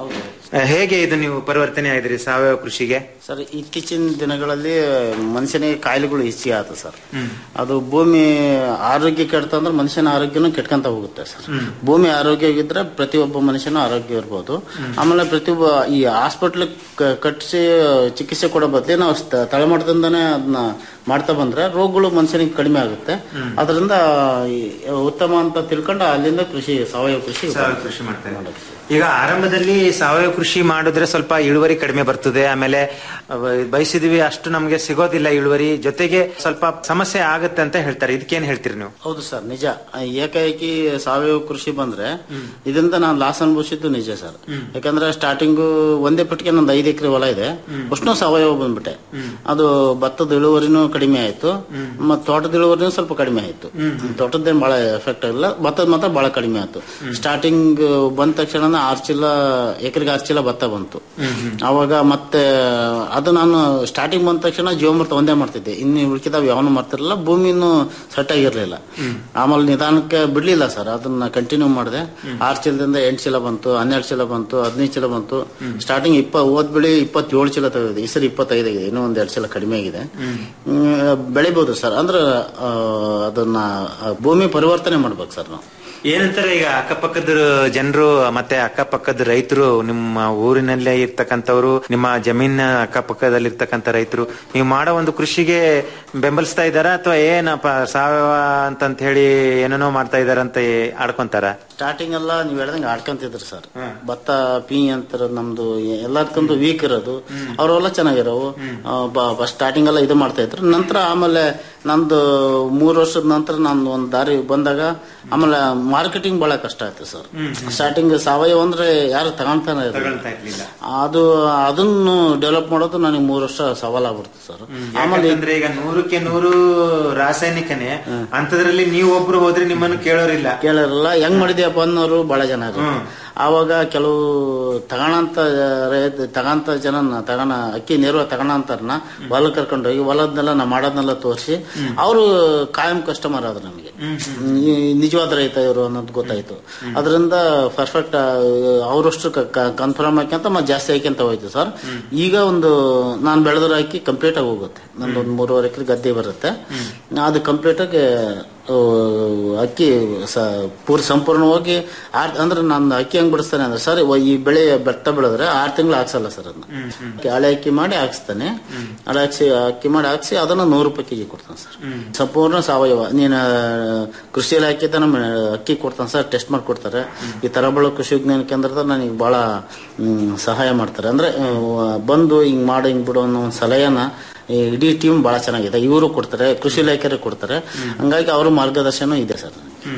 ಆ, ಹೇಗೆ ಇದು ನೀವು ಪರಿವರ್ತನೆ ಆಗಿದ್ರಿ ಸಾವಯವ ಕೃಷಿಗೆ ಸರ್ ಇತ್ತೀಚಿನ ದಿನಗಳಲ್ಲಿ ಮನುಷ್ಯನಿಗೆ ಕಾಯಿಲೆಗಳು ಹೆಚ್ಚಿಗೆ ಆಯ್ತು ಸರ್ ಅದು ಭೂಮಿ ಆರೋಗ್ಯ ಕೆಡ್ತ ಅಂದ್ರೆ ಮನುಷ್ಯನ ಆರೋಗ್ಯನೂ ಕೆಟ್ಕೊಂತ ಹೋಗುತ್ತೆ ಸರ್ ಭೂಮಿ ಆರೋಗ್ಯವಾಗಿದ್ರೆ ಪ್ರತಿಯೊಬ್ಬ ಮನುಷ್ಯನ ಆರೋಗ್ಯ ಇರ್ಬೋದು ಆಮೇಲೆ ಪ್ರತಿಯೊಬ್ಬ ಈ ಹಾಸ್ಪಿಟ್ಲ್ ಕಟ್ಟಿಸಿ ಚಿಕಿತ್ಸೆ ಕೊಡೋ ಬದಲಿ ನಾವು ಸ್ಥ- ತಳಮಟ್ಟದಿಂದನೇ ಅದನ್ನ ಮಾಡ್ತಾ ಬಂದ್ರೆ ರೋಗಗಳು ಮನುಷ್ಯನಿಗೆ ಕಡಿಮೆ ಆಗುತ್ತೆ ಅದರಿಂದ ಈ ಉತ್ತಮ ಅಂತ ತಿಳ್ಕೊಂಡು ಅಲ್ಲಿಂದ ಕೃಷಿ ಸಾವಯವ ಕೃಷಿ ಸಾವಯವ ಕೃಷಿ ಮಾಡ್ತಾ ಇದ್ದಾರೆ. ಈಗ ಆರಂಭದಲ್ಲಿ ಸಾವಯವ ಕೃಷಿ ಮಾಡಿದ್ರೆ ಸ್ವಲ್ಪ ಇಳುವರಿ ಕಡಿಮೆ ಬರ್ತದೆ ಆಮೇಲೆ ಅಹ್, ಬಯಸಿದ್ವಿ ಅಷ್ಟು ನಮ್ಗೆ ಸಿಗೋದಿಲ್ಲ ಇಳುವರಿ ಜೊತೆಗೆ ಸ್ವಲ್ಪ ಸಮಸ್ಯೆ ಆಗುತ್ತೆ ಅಂತ ಹೇಳ್ತಾರೆ ಇದಕ್ಕೇನ್ ಹೇಳ್ತೀರಿ ನೀವು ಹೌದು ಸರ್ ನಿಜ ಏಕಾಏಕಿ ಸಾವಯವ ಕೃಷಿ ಬಂದ್ರೆ ಇದರಿಂದ ನಾನು ಲಾಸ್ ಅನುಭವಿಸಿದ್ದು ನಿಜ ಸರ್ ಯಾಕಂದ್ರೆ ಸ್ಟಾರ್ಟಿಂಗು ಒಂದೇ ಪಟ್ಟಿಗೆ ನಂದು ಐದು ಎಕರೆ ಹೊಲ ಇದೆ ಅಷ್ಟು ಸಾವಯವ ಬಂದ್ಬಿಟ್ಟೆ ಅದು ಭತ್ತದ ಇಳುವರಿನೂ ಕಡಿಮೆ ಆಯ್ತು ಮತ್ತೆ ತೋಟದ ಇಳುವರಿನೂ ಸ್ವಲ್ಪ ಕಡಿಮೆ ಆಯ್ತು ತೋಟದ್ದೇನು ಬಹಳ ಎಫೆಕ್ಟ್ ಇಲ್ಲ ಭತ್ತದ ಮಾತ್ರ ಬಹಳ ಕಡಿಮೆ ಆಯ್ತು ಸ್ಟಾರ್ಟಿಂಗ್ ಬಂದ ತಕ್ಷಣ ಆರು ಚೀಲ ಎಕರೆಗೆ ಆರು ಚೀಲ ಭತ್ತ ಬಂತು ಅವಾಗ ಮತ್ತೆ ಅದು ನಾನು ಸ್ಟಾರ್ಟಿಂಗ್ ಬಂದ ತಕ್ಷಣ ಜೀವಾಮೃತ ಒಂದೇ ಮಾಡ್ತಿದ್ದೆ ಇನ್ನು ಉಳ್ಕಿದಾವ್ ಯಾವನು ಮಾಡ್ತಿರಲಿಲ್ಲ ಭೂಮಿನೂ ಸೆಟ್ ಆಗಿರ್ಲಿಲ್ಲ ಆಮೇಲೆ ನಿಧಾನಕ್ಕೆ ಬಿಡ್ಲಿಲ್ಲ ಸರ್ ಅದನ್ನ ಕಂಟಿನ್ಯೂ ಮಾಡಿದೆ ಆರು ಚೀಲದಿಂದ ಎಂಟು ಚೀಲ ಬಂತು ಹನ್ನೆರಡು ಚೀಲ ಬಂತು ಹದಿನೈದು ಚೀಲ ಬಂತು ಸ್ಟಾರ್ಟಿಂಗ್ ಇಪ್ಪ ಓದ್ ಬೆಳಿ ಇಪ್ಪತ್ತೇಳು ಚೀಲ ತೆಗೆದಿದೆ ಈ ಸರಿ ಇಪ್ಪತ್ತೈದು ಆಗಿದೆ ಇನ್ನೂ ಒಂದ್ ಎರಡು ಚೀಲ ಕಡಿಮೆ ಆಗಿದೆ ಹ್ಮ್, ಬೆಳಿಬೋದು ಸರ್ ಅಂದ್ರೆ ಆ, ಅದನ್ನ ಆ, ಭೂಮಿ ಪರಿವರ್ತನೆ ಮಾಡ್ಬೇಕು ಸರ್ ನಾವು ಏನಂತಾರೆ ಈಗ ಅಕ್ಕಪಕ್ಕದ ಜನರು ಮತ್ತೆ ಅಕ್ಕಪಕ್ಕದ ರೈತರು ನಿಮ್ಮ ಊರಿನಲ್ಲೇ ಇರ್ತಕ್ಕಂಥವ್ರು ನಿಮ್ಮ ಜಮೀನ ಅಕ್ಕಪಕ್ಕದಲ್ಲಿ ಇರ್ತಕ್ಕಂಥ ರೈತರು ನೀವು ಮಾಡೋ ಒಂದು ಕೃಷಿಗೆ ಬೆಂಬಲಿಸ್ತಾ ಇದ್ದಾರಾ ಅಥವಾ ಏನಪ್ಪ ಸಾವಯವ ಅಂತಂತ ಹೇಳಿ ಏನೇನೋ ಮಾಡ್ತಾ ಇದಾರಂತ ಆಡ್ಕೊಂತಾರ ಸ್ಟಾರ್ಟಿಂಗ್ ಎಲ್ಲ ನೀವ್ ಹೇಳ್ದಂಗೆ ಆಡ್ಕೊಂತಿದ್ರು ಸರ್ ಭತ್ತ ಪಿ ಅಂತರ ನಮ್ದು ಎಲ್ಲದಕ್ಕಂದು ವೀಕ್ ಇರೋದು ಅವರೆಲ್ಲ ಚೆನ್ನಾಗಿರೋವು ಸ್ಟಾರ್ಟಿಂಗ್ ಎಲ್ಲ ಇದು ಮಾಡ್ತಾ ಇದ್ರು ನಂತರ ಆಮೇಲೆ ನಂದು ಮೂರು ವರ್ಷದ ನಂತರ ನಾನು ಒಂದು ದಾರಿ ಬಂದಾಗ ಆಮೇಲೆ ಮಾರ್ಕೆಟಿಂಗ್ ಬಹಳ ಕಷ್ಟ ಆಯ್ತು ಸರ್ ಸ್ಟಾರ್ಟಿಂಗ್ ಸಾವಯವ ಅಂದ್ರೆ ಯಾರು ತಗೊಂತಾನೆ ಇರ್ಲಿಲ್ಲ. ಅದು ಅದನ್ನು ಡೆವಲಪ್ ಮಾಡೋದು ನನಗೆ ಮೂರು ವರ್ಷ ಸವಾಲಾಗ್ಬಿಡ್ತು ಸರ್ ಆಮೇಲೆ ಯಾಕಂದ್ರೆ ಈಗ ನೂರಕ್ಕೆ ನೂರು ರಾಸಾಯನಿಕನೇ ಅಂತದ್ರಲ್ಲಿ ನೀವು ಒಬ್ರು ಹೋದ್ರೆ ನಿಮ್ಮನ್ನು ಕೇಳೋರಿಲ್ಲ ಕೇಳೋರಿಲ್ಲ ಹೆಂಗ್ ಮಾಡಿದ್ಯಪ್ಪ ಅನ್ನೋರು ಬಹಳ ಜನ ಇರ್ತಾರೆ. ಆವಾಗ ಕೆಲವು ತಗೋಣಂತ ರೈತ ತಗಂತ ಜನ ತಗೋಣ ಅಕ್ಕಿ ನೇರವಾಗಿ ತಗೋಣ ಅಂತಾರನ ಹೊಲ ಕರ್ಕೊಂಡು ಹೋಗಿ ಹೊಲದ್ನೆಲ್ಲ ನಾ ಮಾಡೋದ್ನೆಲ್ಲ ತೋರಿಸಿ ಅವರು ಕಾಯಂ ಕಸ್ಟಮರ್ ಆದ್ರು ನಮಗೆ ಈ ನಿಜವಾದ ರೈತ ಇವರು ಅನ್ನೋದು ಗೊತ್ತಾಯ್ತು ಅದರಿಂದ ಪರ್ಫೆಕ್ಟ್ ಅವರಷ್ಟು ಕನ್ಫರ್ಮ್ ಹಾಕ್ಯಂತ ಮತ್ತೆ ಜಾಸ್ತಿ ಹಾಕ್ಯಂತ ಹೋಯ್ತು ಸರ್ ಈಗ ಒಂದು ನಾನು ಬೆಳೆದ್ರ ಅಕ್ಕಿ ಕಂಪ್ಲೀಟ್ ಆಗಿ ಹೋಗುತ್ತೆ ನಂದು ಒಂದು ಮೂರುವರೆ ಎಕರೆ ಗದ್ದೆ ಬರುತ್ತೆ ಅದು ಕಂಪ್ಲೀಟ್ ಆಗಿ ಆ, ಅಕ್ಕಿ ಸ ಪೂರ್ ಸಂಪೂರ್ಣವಾಗಿ ಆರ್ ಅಂದ್ರೆ ನಾನು ಅಕ್ಕಿ ಹೆಂಗ್ ಬಿಡಿಸ್ತಾನೆ ಅಂದ್ರೆ ಸರ್ ಈ ಬೆಳೆ ಭತ್ತ ಬೆಳೆದ್ರೆ ಆರು ತಿಂಗಳು ಹಾಕ್ಸಲ್ಲ ಸರ್ ಅದನ್ನ ಹಳೆ ಅಕ್ಕಿ ಮಾಡಿ ಹಾಕ್ಸ್ತಾನೆ ಹಳೆ ಅಕ್ಕಿ ಅಕ್ಕಿ ಮಾಡಿ ಹಾಕ್ಸಿ ಅದನ್ನ ನೂರು ರೂಪಾಯಿ ಕೆಜಿ ಕೊಡ್ತಾನೆ ಸರ್ ಸಂಪೂರ್ಣ ಸಾವಯವ ನೀನು ಕೃಷಿ ಇಲಾಖೆದ ನಮ್ಮ ಅಕ್ಕಿ ಕೊಡ್ತಾನೆ ಸರ್ ಟೆಸ್ಟ್ ಮಾಡಿ ಕೊಡ್ತಾರೆ ಈ ತರಬಳ ಕೃಷಿ ವಿಜ್ಞಾನ ಕೇಂದ್ರದ ನನಗೆ ಬಹಳ ಹ್ಮ್, ಸಹಾಯ ಮಾಡ್ತಾರೆ ಅಂದ್ರೆ ಆ, ಬಂದು ಹಿಂಗ್ ಮಾಡು ಹಿಂಗ್ ಬಿಡು ಅನ್ನೋ ಒಂದು ಸಲಹೆನ ಈ ಇಡೀ ಟೀಮ್ ಬಹಳ ಚೆನ್ನಾಗಿದೆ ಇವರು ಕೊಡ್ತಾರೆ ಕೃಷಿ ಇಲಾಖೆಯವರು ಕೊಡ್ತಾರೆ ಹಂಗಾಗಿ ಅವ್ರ ಮಾರ್ಗದರ್ಶನ ಇದೆ ಸರ್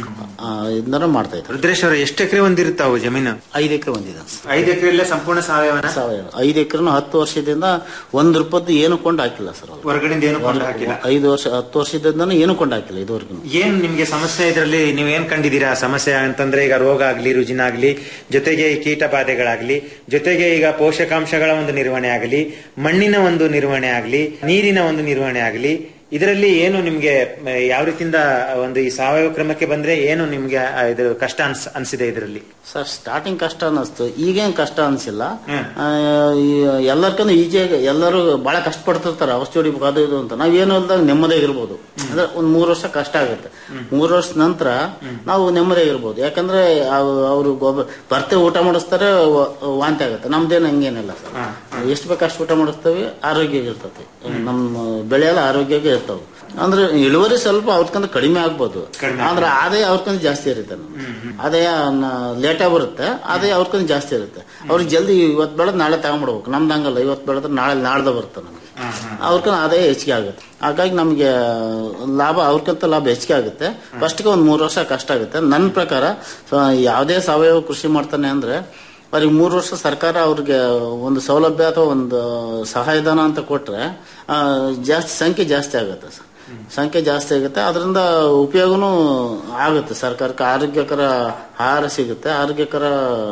ಇದನ್ನ ಮಾಡ್ತಾ ಇದ್ದಾರೆ ರುದ್ರೇಶ್ ಅವ್ರ ಎಷ್ಟು ಎಕರೆ ಹೊಂದಿರ್ತಾವು ಜಮೀನು ಐದು ಎಕರೆ ಹೊಂದಿದೆ ಐದು ಎಕರೆ ಸಂಪೂರ್ಣ ಸಾವಯವನ ಸಾವಯವ ಐದು ಎಕರೆನ ಹತ್ತು ವರ್ಷದಿಂದ ಒಂದ್ ರೂಪಾಯಿ ಏನು ಕೊಂಡು ಹಾಕಿಲ್ಲ ಸರ್ ಅವ್ರು. ಹೊರಗಡೆಯಿಂದ ಏನು ಕೊಂಡು ಹಾಕಿಲ್ಲ ಐದು ವರ್ಷ ಹತ್ತು ವರ್ಷದಿಂದ ಏನು ಕೊಂಡು ಹಾಕಿಲ್ಲ ಇದುವರೆಗೂ ಏನ್ ನಿಮ್ಗೆ ಸಮಸ್ಯೆ ಇದ್ರಲ್ಲಿ ನೀವ್ ಏನ್ ಕಂಡಿದ್ದೀರಾ ಸಮಸ್ಯೆ ಅಂತಂದ್ರೆ ಈಗ ರೋಗ ಆಗ್ಲಿ ರುಜಿನ ಆಗ್ಲಿ ಜೊತೆಗೆ ಈ ಕೀಟ ಬಾಧೆಗಳಾಗ್ಲಿ ಜೊತೆಗೆ ಈಗ ಪೋಷಕಾಂಶಗಳ ಒಂದು ನಿರ್ವಹಣೆ ಆಗಲಿ ಮಣ್ಣಿನ ಒಂದು ನಿರ್ವಹಣೆ ಆಗ್ಲಿ ನೀರಿನ ಒಂದು ನಿರ್ವಹಣೆ ಆಗ್ಲಿ ಇದರಲ್ಲಿ ಏನು ನಿಮ್ಗೆ ಮ, ಯಾವ ರೀತಿಯಿಂದ ಒಂದು ಈ ಸಾವಯವ ಕ್ರಮಕ್ಕೆ ಬಂದ್ರೆ ಏನು ನಿಮ್ಗೆ ಆ, ಇದು ಕಷ್ಟ ಅನ್ಸ್ ಅನ್ಸಿದೆ ಇದರಲ್ಲಿ ಸರ್ ಸ್ಟಾರ್ಟಿಂಗ್ ಕಷ್ಟ ಅನ್ನಿಸ್ತು ಈಗೇನ್ ಕಷ್ಟ ಅನ್ಸಿಲ್ಲ ಆ, ಈ ಎಲ್ಲರ್ಕಂದು ಈಜಿಯಾಗಿ ಎಲ್ಲರೂ ಬಹಳ ಕಷ್ಟಪಡ್ತಿರ್ತಾರೆ ಔಷಧಿ ಹೊಡಿಬೇಕು ಅದು ಇದು ಅಂತ ನಾವೇನು ಇಲ್ದಾಗ ನೆಮ್ಮದಿಯಾಗಿರ್ಬೋದು ಅಂದ್ರೆ ಒಂದ್ ಮೂರು ವರ್ಷ ಕಷ್ಟ ಆಗುತ್ತೆ ಮೂರು ವರ್ಷದ ನಂತರ ನಾವು ನೆಮ್ಮದಿಯಾಗಿರ್ಬೋದು ಯಾಕಂದ್ರೆ ಅವರು ಗೊಬ್ಬರ ಬರ್ತೆ ಊಟ ಮಾಡಿಸ್ತಾರೆ ವ- ವಾಂತಿ ಆಗುತ್ತೆ ನಮ್ದೇನು ಹಂಗೇನಿಲ್ಲ ಸರ್ ಎಷ್ಟು ಬೇಕು ಅಷ್ಟು ಊಟ ಮಾಡಿಸ್ತೇವೆ ಆರೋಗ್ಯ ಇರ್ತೈತಿ ನಮ್ಮ ಬೆಳೆ ಎಲ್ಲ ಆರೋಗ್ಯವಾಗಿ ಇರ್ತಾವೆ ಅಂದ್ರೆ ಇಳುವರಿ ಸ್ವಲ್ಪ ಅವ್ರಕಂತ ಕಡಿಮೆ ಆಗ್ಬೋದು ಆದ್ರೆ ಆದಾಯ ಅವ್ರಕಂತ ಜಾಸ್ತಿ ಇರುತ್ತೆ ನಮ್ಗೆ. ಆದಾಯ ಲೇಟ್ ಆಗಿ ಬರುತ್ತೆ ಆದಾಯ ಅವ್ರಕಂತ ಜಾಸ್ತಿ ಇರುತ್ತೆ ಅವ್ರಿಗೆ ಜಲ್ದಿ ಇವತ್ತು ಬೆಳೆದ್ ನಾಳೆ ತಗೊಂಡ್ಬಿಡ್ಬೇಕು ನಮ್ದು ಹಂಗಲ್ಲ ಇವತ್ತು ಬೆಳೆದ್ರೆ ನಾಳೆ ನಾಳ್ದ ಬರುತ್ತೆ ನಮ್ಗೆ ಅವ್ರಕಂತ ಆದಾಯ ಹೆಚ್ಚಿಗೆ ಆಗುತ್ತೆ ಹಾಗಾಗಿ ನಮ್ಗೆ ಲಾಭ ಅವ್ರಕಂತ ಲಾಭ ಹೆಚ್ಚಿಗೆ ಆಗುತ್ತೆ ಫಸ್ಟ್ಗೆ ಒಂದು ಮೂರು ವರ್ಷ ಕಷ್ಟ ಆಗುತ್ತೆ ನನ್ನ ಪ್ರಕಾರ ಸೊ, ಯಾವುದೇ ಸಾವಯವ ಕೃಷಿ ಮಾಡ್ತಾನೆ ಅಂದ್ರೆ ಅವ್ರಿಗೆ ಮೂರು ವರ್ಷ ಸರ್ಕಾರ ಅವ್ರಿಗೆ ಒಂದು ಸೌಲಭ್ಯ ಅಥವಾ ಒಂದು ಸಹಾಯಧನ ಅಂತ ಕೊಟ್ರೆ ಆ, ಜಾಸ್ತಿ ಸಂಖ್ಯೆ ಜಾಸ್ತಿ ಆಗುತ್ತೆ ಸರ್ ಸಂಖ್ಯೆ ಜಾಸ್ತಿ ಆಗುತ್ತೆ ಅದರಿಂದ ಉಪಯೋಗನೂ ಆಗುತ್ತೆ ಸರ್ಕಾರಕ್ಕೆ ಆರೋಗ್ಯಕರ ಆಹಾರ ಸಿಗುತ್ತೆ ಆರೋಗ್ಯಕರ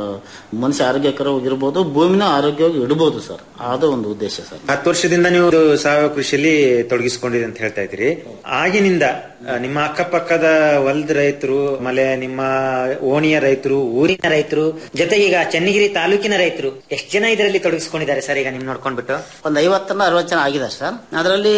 ಮನುಷ್ಯ ಆರೋಗ್ಯಕರವಾಗಿರ್ಬೋದು ಭೂಮಿನ ಆರೋಗ್ಯವಾಗಿ ಇಡಬಹುದು ಸರ್ ಅದು ಒಂದು ಉದ್ದೇಶ ಸರ್ ಹತ್ತು ವರ್ಷದಿಂದ ನೀವು ಇದು ಸಾವಯವ ಕೃಷಿಯಲ್ಲಿ ತೊಡಗಿಸಿಕೊಂಡಿದೆ ಅಂತ ಹೇಳ್ತಾ ಇದ್ದೀರಿ ಆಗಿನಿಂದ ಆ, ನಿಮ್ಮ ಅಕ್ಕಪಕ್ಕದ ಹೊಲದ ರೈತರು ಆಮೇಲೆ ನಿಮ್ಮ ಓಣಿಯ ರೈತರು ಊರಿನ ರೈತರು ಜೊತೆಗೆ ಈಗ ಚನ್ನಗಿರಿ ತಾಲೂಕಿನ ರೈತರು ಎಷ್ಟು ಜನ ಇದರಲ್ಲಿ ತೊಡಗಿಸಿಕೊಂಡಿದ್ದಾರೆ ಸರ್ ಈಗ ನಿಮ್ ನೋಡ್ಕೊಂಡ್ಬಿಟ್ಟು ಒಂದ್ ಐವತ್ತರಿಂದ ಅರವತ್ತು ಜನ ಆಗಿದ್ದಾರೆ ಸರ್ ಅದರಲ್ಲಿ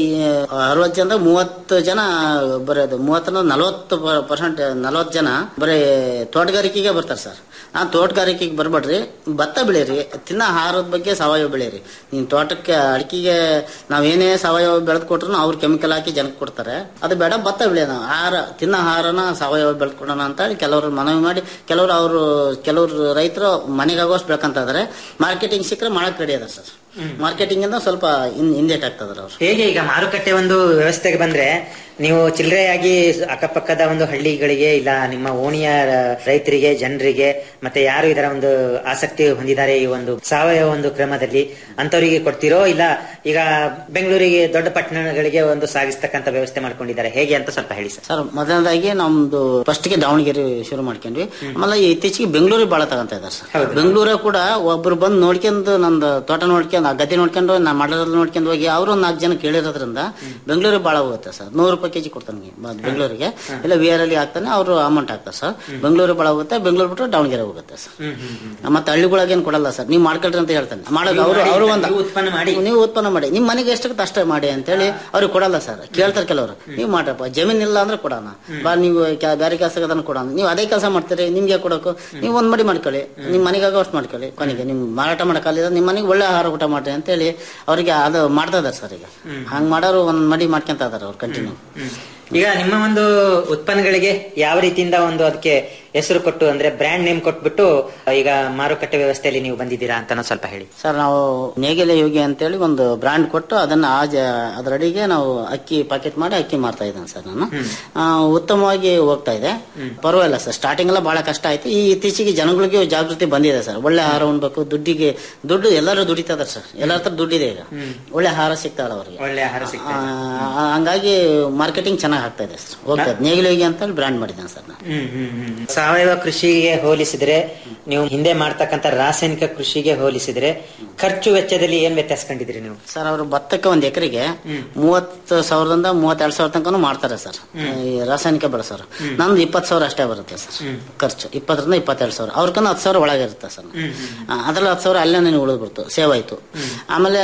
ಅರವತ್ತು ಜನ ಮೂವತ್ತು ಜನ ಬರೀ ಅದು ಮೂವತ್ತರಿಂದ ನಲವತ್ತು ಪರ್ಸೆಂಟ್ ನಲವತ್ತು ಜನ ಬರೀ ತೋಟಗಾರಿಕೆಗೆ ಬರ್ತಾರೆ ಸರ್ ಆ ತೋಟಗಾರಿಕೆಗೆ ಬರ್ಬೇಡ್ರಿ ಭತ್ತ ಬೆಳೀರಿ ತಿನ್ನ ಆಹಾರದ ಬಗ್ಗೆ ಸಾವಯವ ಬೆಳೀರಿ ನೀನ್ ತೋಟಕ್ಕೆ ಅಡಿಕೆಗೆ ನಾವೇನೇ ಸಾವಯವ ಬೆಳೆದು ಕೊಟ್ರು ಅವ್ರು ಕೆಮಿಕಲ್ ಹಾಕಿ ಜನಕ್ಕೆ ಕೊಡ್ತಾರೆ ಅದು ಬೇಡ ಭತ್ತ ಬೆಳೆಯೋಣ ಆಹಾರ ತಿನ್ನ ಆಹಾರನ ಸಾವಯವ ಬೆಳೆದು ಕೊಡೋಣ ಅಂತ ಹೇಳಿ ಕೆಲವರು ಮನವಿ ಮಾಡಿ ಕೆಲವರು ಅವರು ಕೆಲವರು ರೈತರು ಮನೆಗಾಗೋಷ್ಟು ಬೆಳ್ಕೊಂತ ಇದಾರೆ ಮಾರ್ಕೆಟಿಂಗ್ ಸಿಕ್ಕರೆ ಮಾಡಕ್ ರೆಡಿ ಅದ ಸರ್ ಮಾರ್ಕೆಟಿಂಗ್ ಇಂದ ಸ್ವಲ್ಪ ಹಿಂ- ಹಿಂದೇಟ್ ಆಗ್ತಾ ಇದಾರೆ ಅವ್ರು ಹೇಗೆ ಈಗ ಮಾರುಕಟ್ಟೆ ಒಂದು ವ್ಯವಸ್ಥೆಗೆ ಬಂದ್ರೆ ನೀವು ಚಿಲ್ಲರೆಯಾಗಿ ಅಕ್ಕಪಕ್ಕದ ಒಂದು ಹಳ್ಳಿಗಳಿಗೆ ಇಲ್ಲ ನಿಮ್ಮ ಓಣಿಯ ರೈತರಿಗೆ ಜನರಿಗೆ ಮತ್ತೆ ಯಾರು ಇದರ ಒಂದು ಆಸಕ್ತಿ ಹೊಂದಿದ್ದಾರೆ ಈ ಒಂದು ಸಾವಯವ ಒಂದು ಕ್ರಮದಲ್ಲಿ ಅಂತವರಿಗೆ ಕೊಡ್ತೀರೋ ಇಲ್ಲ ಈಗ ಬೆಂಗಳೂರಿಗೆ ದೊಡ್ಡ ಪಟ್ಟಣಗಳಿಗೆ ಒಂದು ಸಾಗಿಸ್ತಕ್ಕಂತ ವ್ಯವಸ್ಥೆ ಮಾಡ್ಕೊಂಡಿದ್ದಾರೆ ಹೇಗೆ ಅಂತ ಸ್ವಲ್ಪ ಹೇಳಿ ಸರ್ ಸರ್ ಮೊದಲನೇದಾಗಿ ನಮ್ದು ಫಸ್ಟ್ ಗೆ ದಾವಣಗೆರೆ ಶುರು ಮಾಡ್ಕೊಂಡ್ವಿ ಆಮೇಲೆ ಇತ್ತೀಚೆಗೆ ಬೆಂಗಳೂರಿಗೆ ಬಾಳ ತಗೊಂತ ಇದಾರೆ ಸರ್ ಬೆಂಗಳೂರ ಕೂಡ ಒಬ್ರು ಬಂದು ನೋಡ್ಕೊಂಡು ನಂದು ತೋಟ ನೋಡ್ಕೊಂಡು ಆ ಗದ್ದೆ ನೋಡ್ಕೊಂಡು ನಾ ಮಾಡೋದ್ರಲ್ಲಿ ನೋಡ್ಕೊಂಡು ಹೋಗಿ ಅವರು ಒಂದು ನಾಲ್ಕು ಜನ ಕೇಳಿರೋದ್ರಿಂದ ಬೆಂಗಳೂರಿಗೆ ಬಾಳ ಹೋಗುತ್ತೆ ಸರ್ ನೂರು ರೂಪಾಯಿ ಕೆಜಿ ಕೊಡ್ತಾನೆ ಬ- ಬೆಂಗಳೂರಿಗೆ ಇಲ್ಲ ವಿ ಆರ್ ಅಲ್ಲಿ ಹಾಕ್ತಾನೆ ಅವರು ಅಮೌಂಟ್ ಹಾಕ್ತಾರೆ ಸರ್ ಬೆಂಗಳೂರಿಗೆ ಬಾಳ ಹೋಗುತ್ತೆ ಬೆಂಗಳೂರು ಬಿಟ್ಟು ದಾವಣಗೆರೆ ಹೋಗುತ್ತೆ ಸರ್ ಮತ್ತೆ ಹಳ್ಳಿಗಳಾಗೇನು ಕೊಡಲ್ಲ ಸರ್ ನೀವು ಮಾಡ್ಕೊಳ್ರಿ ಅಂತ ಹೇಳ್ತಾನೆ ಮಾಡೋದು ಅವರು ಅವರು ಒಂದು ಉತ್ಪನ್ನ ಮಾಡಿ ನೀವು ಉತ್ಪನ್ನ ಮಾಡಿ ನಿಮ್ ಮನೆಗೆ ಎಷ್ಟಾಗುತ್ತೆ ಅಷ್ಟೇ ಮಾಡಿ ಅಂತೇಳಿ ಅವ್ರಿಗೆ ಕೊಡಲ್ಲ ಸರ್ ಕೇಳ್ತಾರೆ ಕೆಲವರು ನೀವು ಮಾಡ್ರಪ್ಪ ಜಮೀನ್ ಇಲ್ಲ ಅಂದ್ರೆ ಕೊಡೋಣ ಬಾ ನೀವು ಕ್ಯಾ- ಬೇರೆ ಕೆಲಸ ಕೊಡೋಣ ನೀವು ಅದೇ ಕೆಲಸ ಮಾಡ್ತೀರಿ ನಿಮ್ಗೆ ಕೊಡೋಕು ನೀವು ಒಂದ್ ಮಡಿ ಮಾಡ್ಕೊಳ್ಳಿ ನಿಮ್ ಮನೆಗಾಗ ಅಷ್ಟು ಮಾಡ್ಕೊಳ್ಳಿ ಕೊನೆಗೆ ನಿಮ್ ಮಾರಾಟ ಮಾಡಕ್ಕಲ್ಲ ನಿಮ್ ಮನೆಗೆ ಒಳ್ಳೆ ಆಹಾರ ಊಟ ಮಾಡ್ರಿ ಅಂತೇಳಿ ಅವ್ರಿಗೆ ಅದು ಮಾಡ್ತಾ ಇದಾರೆ ಸರ್ ಈಗ ಹಂಗ್ ಮಾಡೋರು ಒಂದ್ ಮಡಿ ಮಾಡ್ಕೊಂತ ಇದಾರೆ ಅವ್ರು ಕಂಟಿನ್ಯೂ ಈಗ ನಿಮ್ಮ ಒಂದು ಉತ್ಪನ್ನಗಳಿಗೆ ಯಾವ ರೀತಿಯಿಂದ ಒಂದು ಅದಕ್ಕೆ ಹೆಸರು ಕೊಟ್ಟು ಅಂದ್ರೆ ಬ್ರ್ಯಾಂಡ್ ನೇಮ್ ಕೊಟ್ಬಿಟ್ಟು ಈಗ ಮಾರುಕಟ್ಟೆ ವ್ಯವಸ್ಥೆಯಲ್ಲಿ ನೀವು ಬಂದಿದ್ದೀರಾ ಅಂತ ಸ್ವಲ್ಪ ಹೇಳಿ ಸರ್ ನಾವು ನೇಗಿಲೆ ಯೋಗಿ ಅಂತೇಳಿ ಒಂದು ಬ್ರಾಂಡ್ ಕೊಟ್ಟು ಅದನ್ನ ಆ ಜ- ಅದರಡಿಗೆ ನಾವು ಅಕ್ಕಿ ಪಾಕೆಟ್ ಮಾಡಿ ಅಕ್ಕಿ ಮಾರ್ತಾ ಇದ್ದೇನೆ ಸರ್ ನಾನು ಆ, ಉತ್ತಮವಾಗಿ ಹೋಗ್ತಾ ಇದೆ ಪರವಾಗಿಲ್ಲ ಸರ್ ಸ್ಟಾರ್ಟಿಂಗ್ ಎಲ್ಲ ಬಹಳ ಕಷ್ಟ ಆಯ್ತು ಈ ಇತ್ತೀಚೆಗೆ ಜನಗಳಿಗೆ ಜಾಗೃತಿ ಬಂದಿದೆ ಸರ್ ಒಳ್ಳೆ ಆಹಾರ ಉಣ್ಬೇಕು ದುಡ್ಡಿಗೆ ದುಡ್ಡು ಎಲ್ಲರೂ ದುಡಿತಾ ಇದಾರೆ ಸರ್ ಎಲ್ಲರ ಹತ್ರ ದುಡ್ಡಿದೆ ಈಗ ಒಳ್ಳೆ ಆಹಾರ ಸಿಗ್ತಾ ಇಲ್ಲ ಅವರಿಗೆ ಒಳ್ಳೆ ಆಹಾರ ಸಿಗ್ತದೆ ಆ, ಹಂಗಾಗಿ ಮಾರ್ಕೆಟಿಂಗ್ ಚೆನ್ನಾಗಿ ಆಗ್ತಾ ಇದೆ ಸರ್ ಹೋಗ್ತಾ ಇದೆ ನೇಗಿಲೆ ಯೋಗಿ ಅಂತ ಹೇಳಿ ಬ್ರಾಂಡ್ ಮಾಡಿದ್ದೇನೆ ಸರ್ ನಾನು ಹ್ಮ್ ಹ್ಮ್ ಹ್ಮ್. ಸಾವಯವ ಕೃಷಿಗೆ ಹೋಲಿಸಿದ್ರೆ ನೀವು ಹಿಂದೆ ಮಾಡ್ತಕ್ಕಂತ ರಾಸಾಯನಿಕ ಕೃಷಿಗೆ ಹೋಲಿಸಿದ್ರೆ ಖರ್ಚು ವೆಚ್ಚದಲ್ಲಿ ಏನ್ ವ್ಯತ್ಯಾಸ ಕಂಡಿದ್ರಿ ನೀವು ಸರ್ ಅವರು ಭತ್ತಕ್ಕೆ ಒಂದ್ ಎಕರೆಗೆ ಮೂವತ್ತು ಸಾವಿರದಿಂದ ಮೂವತ್ತೆರಡು ಸಾವಿರ ತನಕ ಮಾಡ್ತಾರೆ ಸರ್ ಈ ರಾಸಾಯನಿಕ ಬಳಸೋರು ನಂದು ಇಪ್ಪತ್ತು ಸಾವಿರ ಅಷ್ಟೇ ಬರುತ್ತೆ ಸರ್ ಖರ್ಚು ಇಪ್ಪತ್ತರಿಂದ ಇಪ್ಪತ್ತೆರಡು ಸಾವಿರ ಅವ್ರಕನ್ನ ಹತ್ತು ಸಾವಿರ ಒಳಗೆ ಇರುತ್ತೆ ಸರ್ ಆ, ಅದ್ರಲ್ಲಿ ಹತ್ತು ಸಾವಿರ ಅಲ್ಲೇ ನನಗೆ ಉಳಿದ್ಬಿಡ್ತು ಸೇವ್ ಆಯ್ತು ಆಮೇಲೆ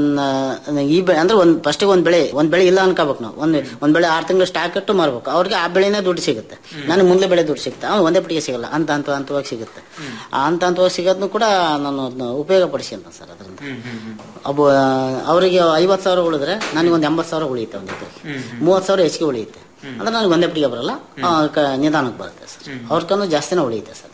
ನ- ಈ ಬೆಳೆ ಅಂದ್ರೆ ಒಂದ್ ಫಸ್ಟ್ ಒಂದ್ ಬೆಳೆ ಒಂದ್ ಬೆಳೆ ಇಲ್ಲ ಅನ್ಕೋಬೇಕು ನಾವು ಒಂದ್ ಒಂದ್ ಬೆಳೆ ಆರು ತಿಂಗಳು ಸ್ಟಾಕ್ ಇಟ್ಟು ಮಾರ್ಬೇಕು ಅವ್ರಿಗೆ ಆ ಬೆಳೆನೇ ದುಡ್ಡು ಸಿಗುತ್ತೆ ನನಗೆ ಮುಂದೆ ಬೆಳೆ ದುಡ್ಡು ಸಿಗುತ್ತೆ ಅವ್ನು ಒಂದೇ ಪಟ್ಟಿಗೆ ಸಿಗಲ್ಲ ಅಂತ ಹಂತ ಹಂತವಾಗಿ ಸಿಗುತ್ತೆ ಆ ಹಂತ ಹಂತವಾಗಿ ಸಿಗೋದನ್ನು ಕೂಡ ನಾನು ಅದನ್ನ ಉಪಯೋಗ ಪಡಿಸ್ಕೊಂತ ಸರ್ ಅದರಿಂದ ಒಬ್ಬ ಅವರಿಗೆ ಐವತ್ತು ಸಾವಿರ ಉಳಿದ್ರೆ ನನಗೆ ಒಂದು ಎಂಬತ್ತು ಸಾವಿರ ಉಳಿಯುತ್ತೆ ಒಂದು ಎಕರೆಗೆ ಮೂವತ್ತು ಸಾವಿರ ಹೆಚ್ಚಿಗೆ ಉಳಿಯುತ್ತೆ ಅಂದ್ರೆ ನನಗೆ ಒಂದೇ ಪಟ್ಟಿಗೆ ಬರಲ್ಲ ಆ, ಕ- ನಿಧಾನಕ್ಕೆ ಬರುತ್ತೆ ಸರ್ ಅವ್ರಿಗೂ ಜಾಸ್ತಿನೇ ಉಳಿಯುತ್ತೆ ಸರ್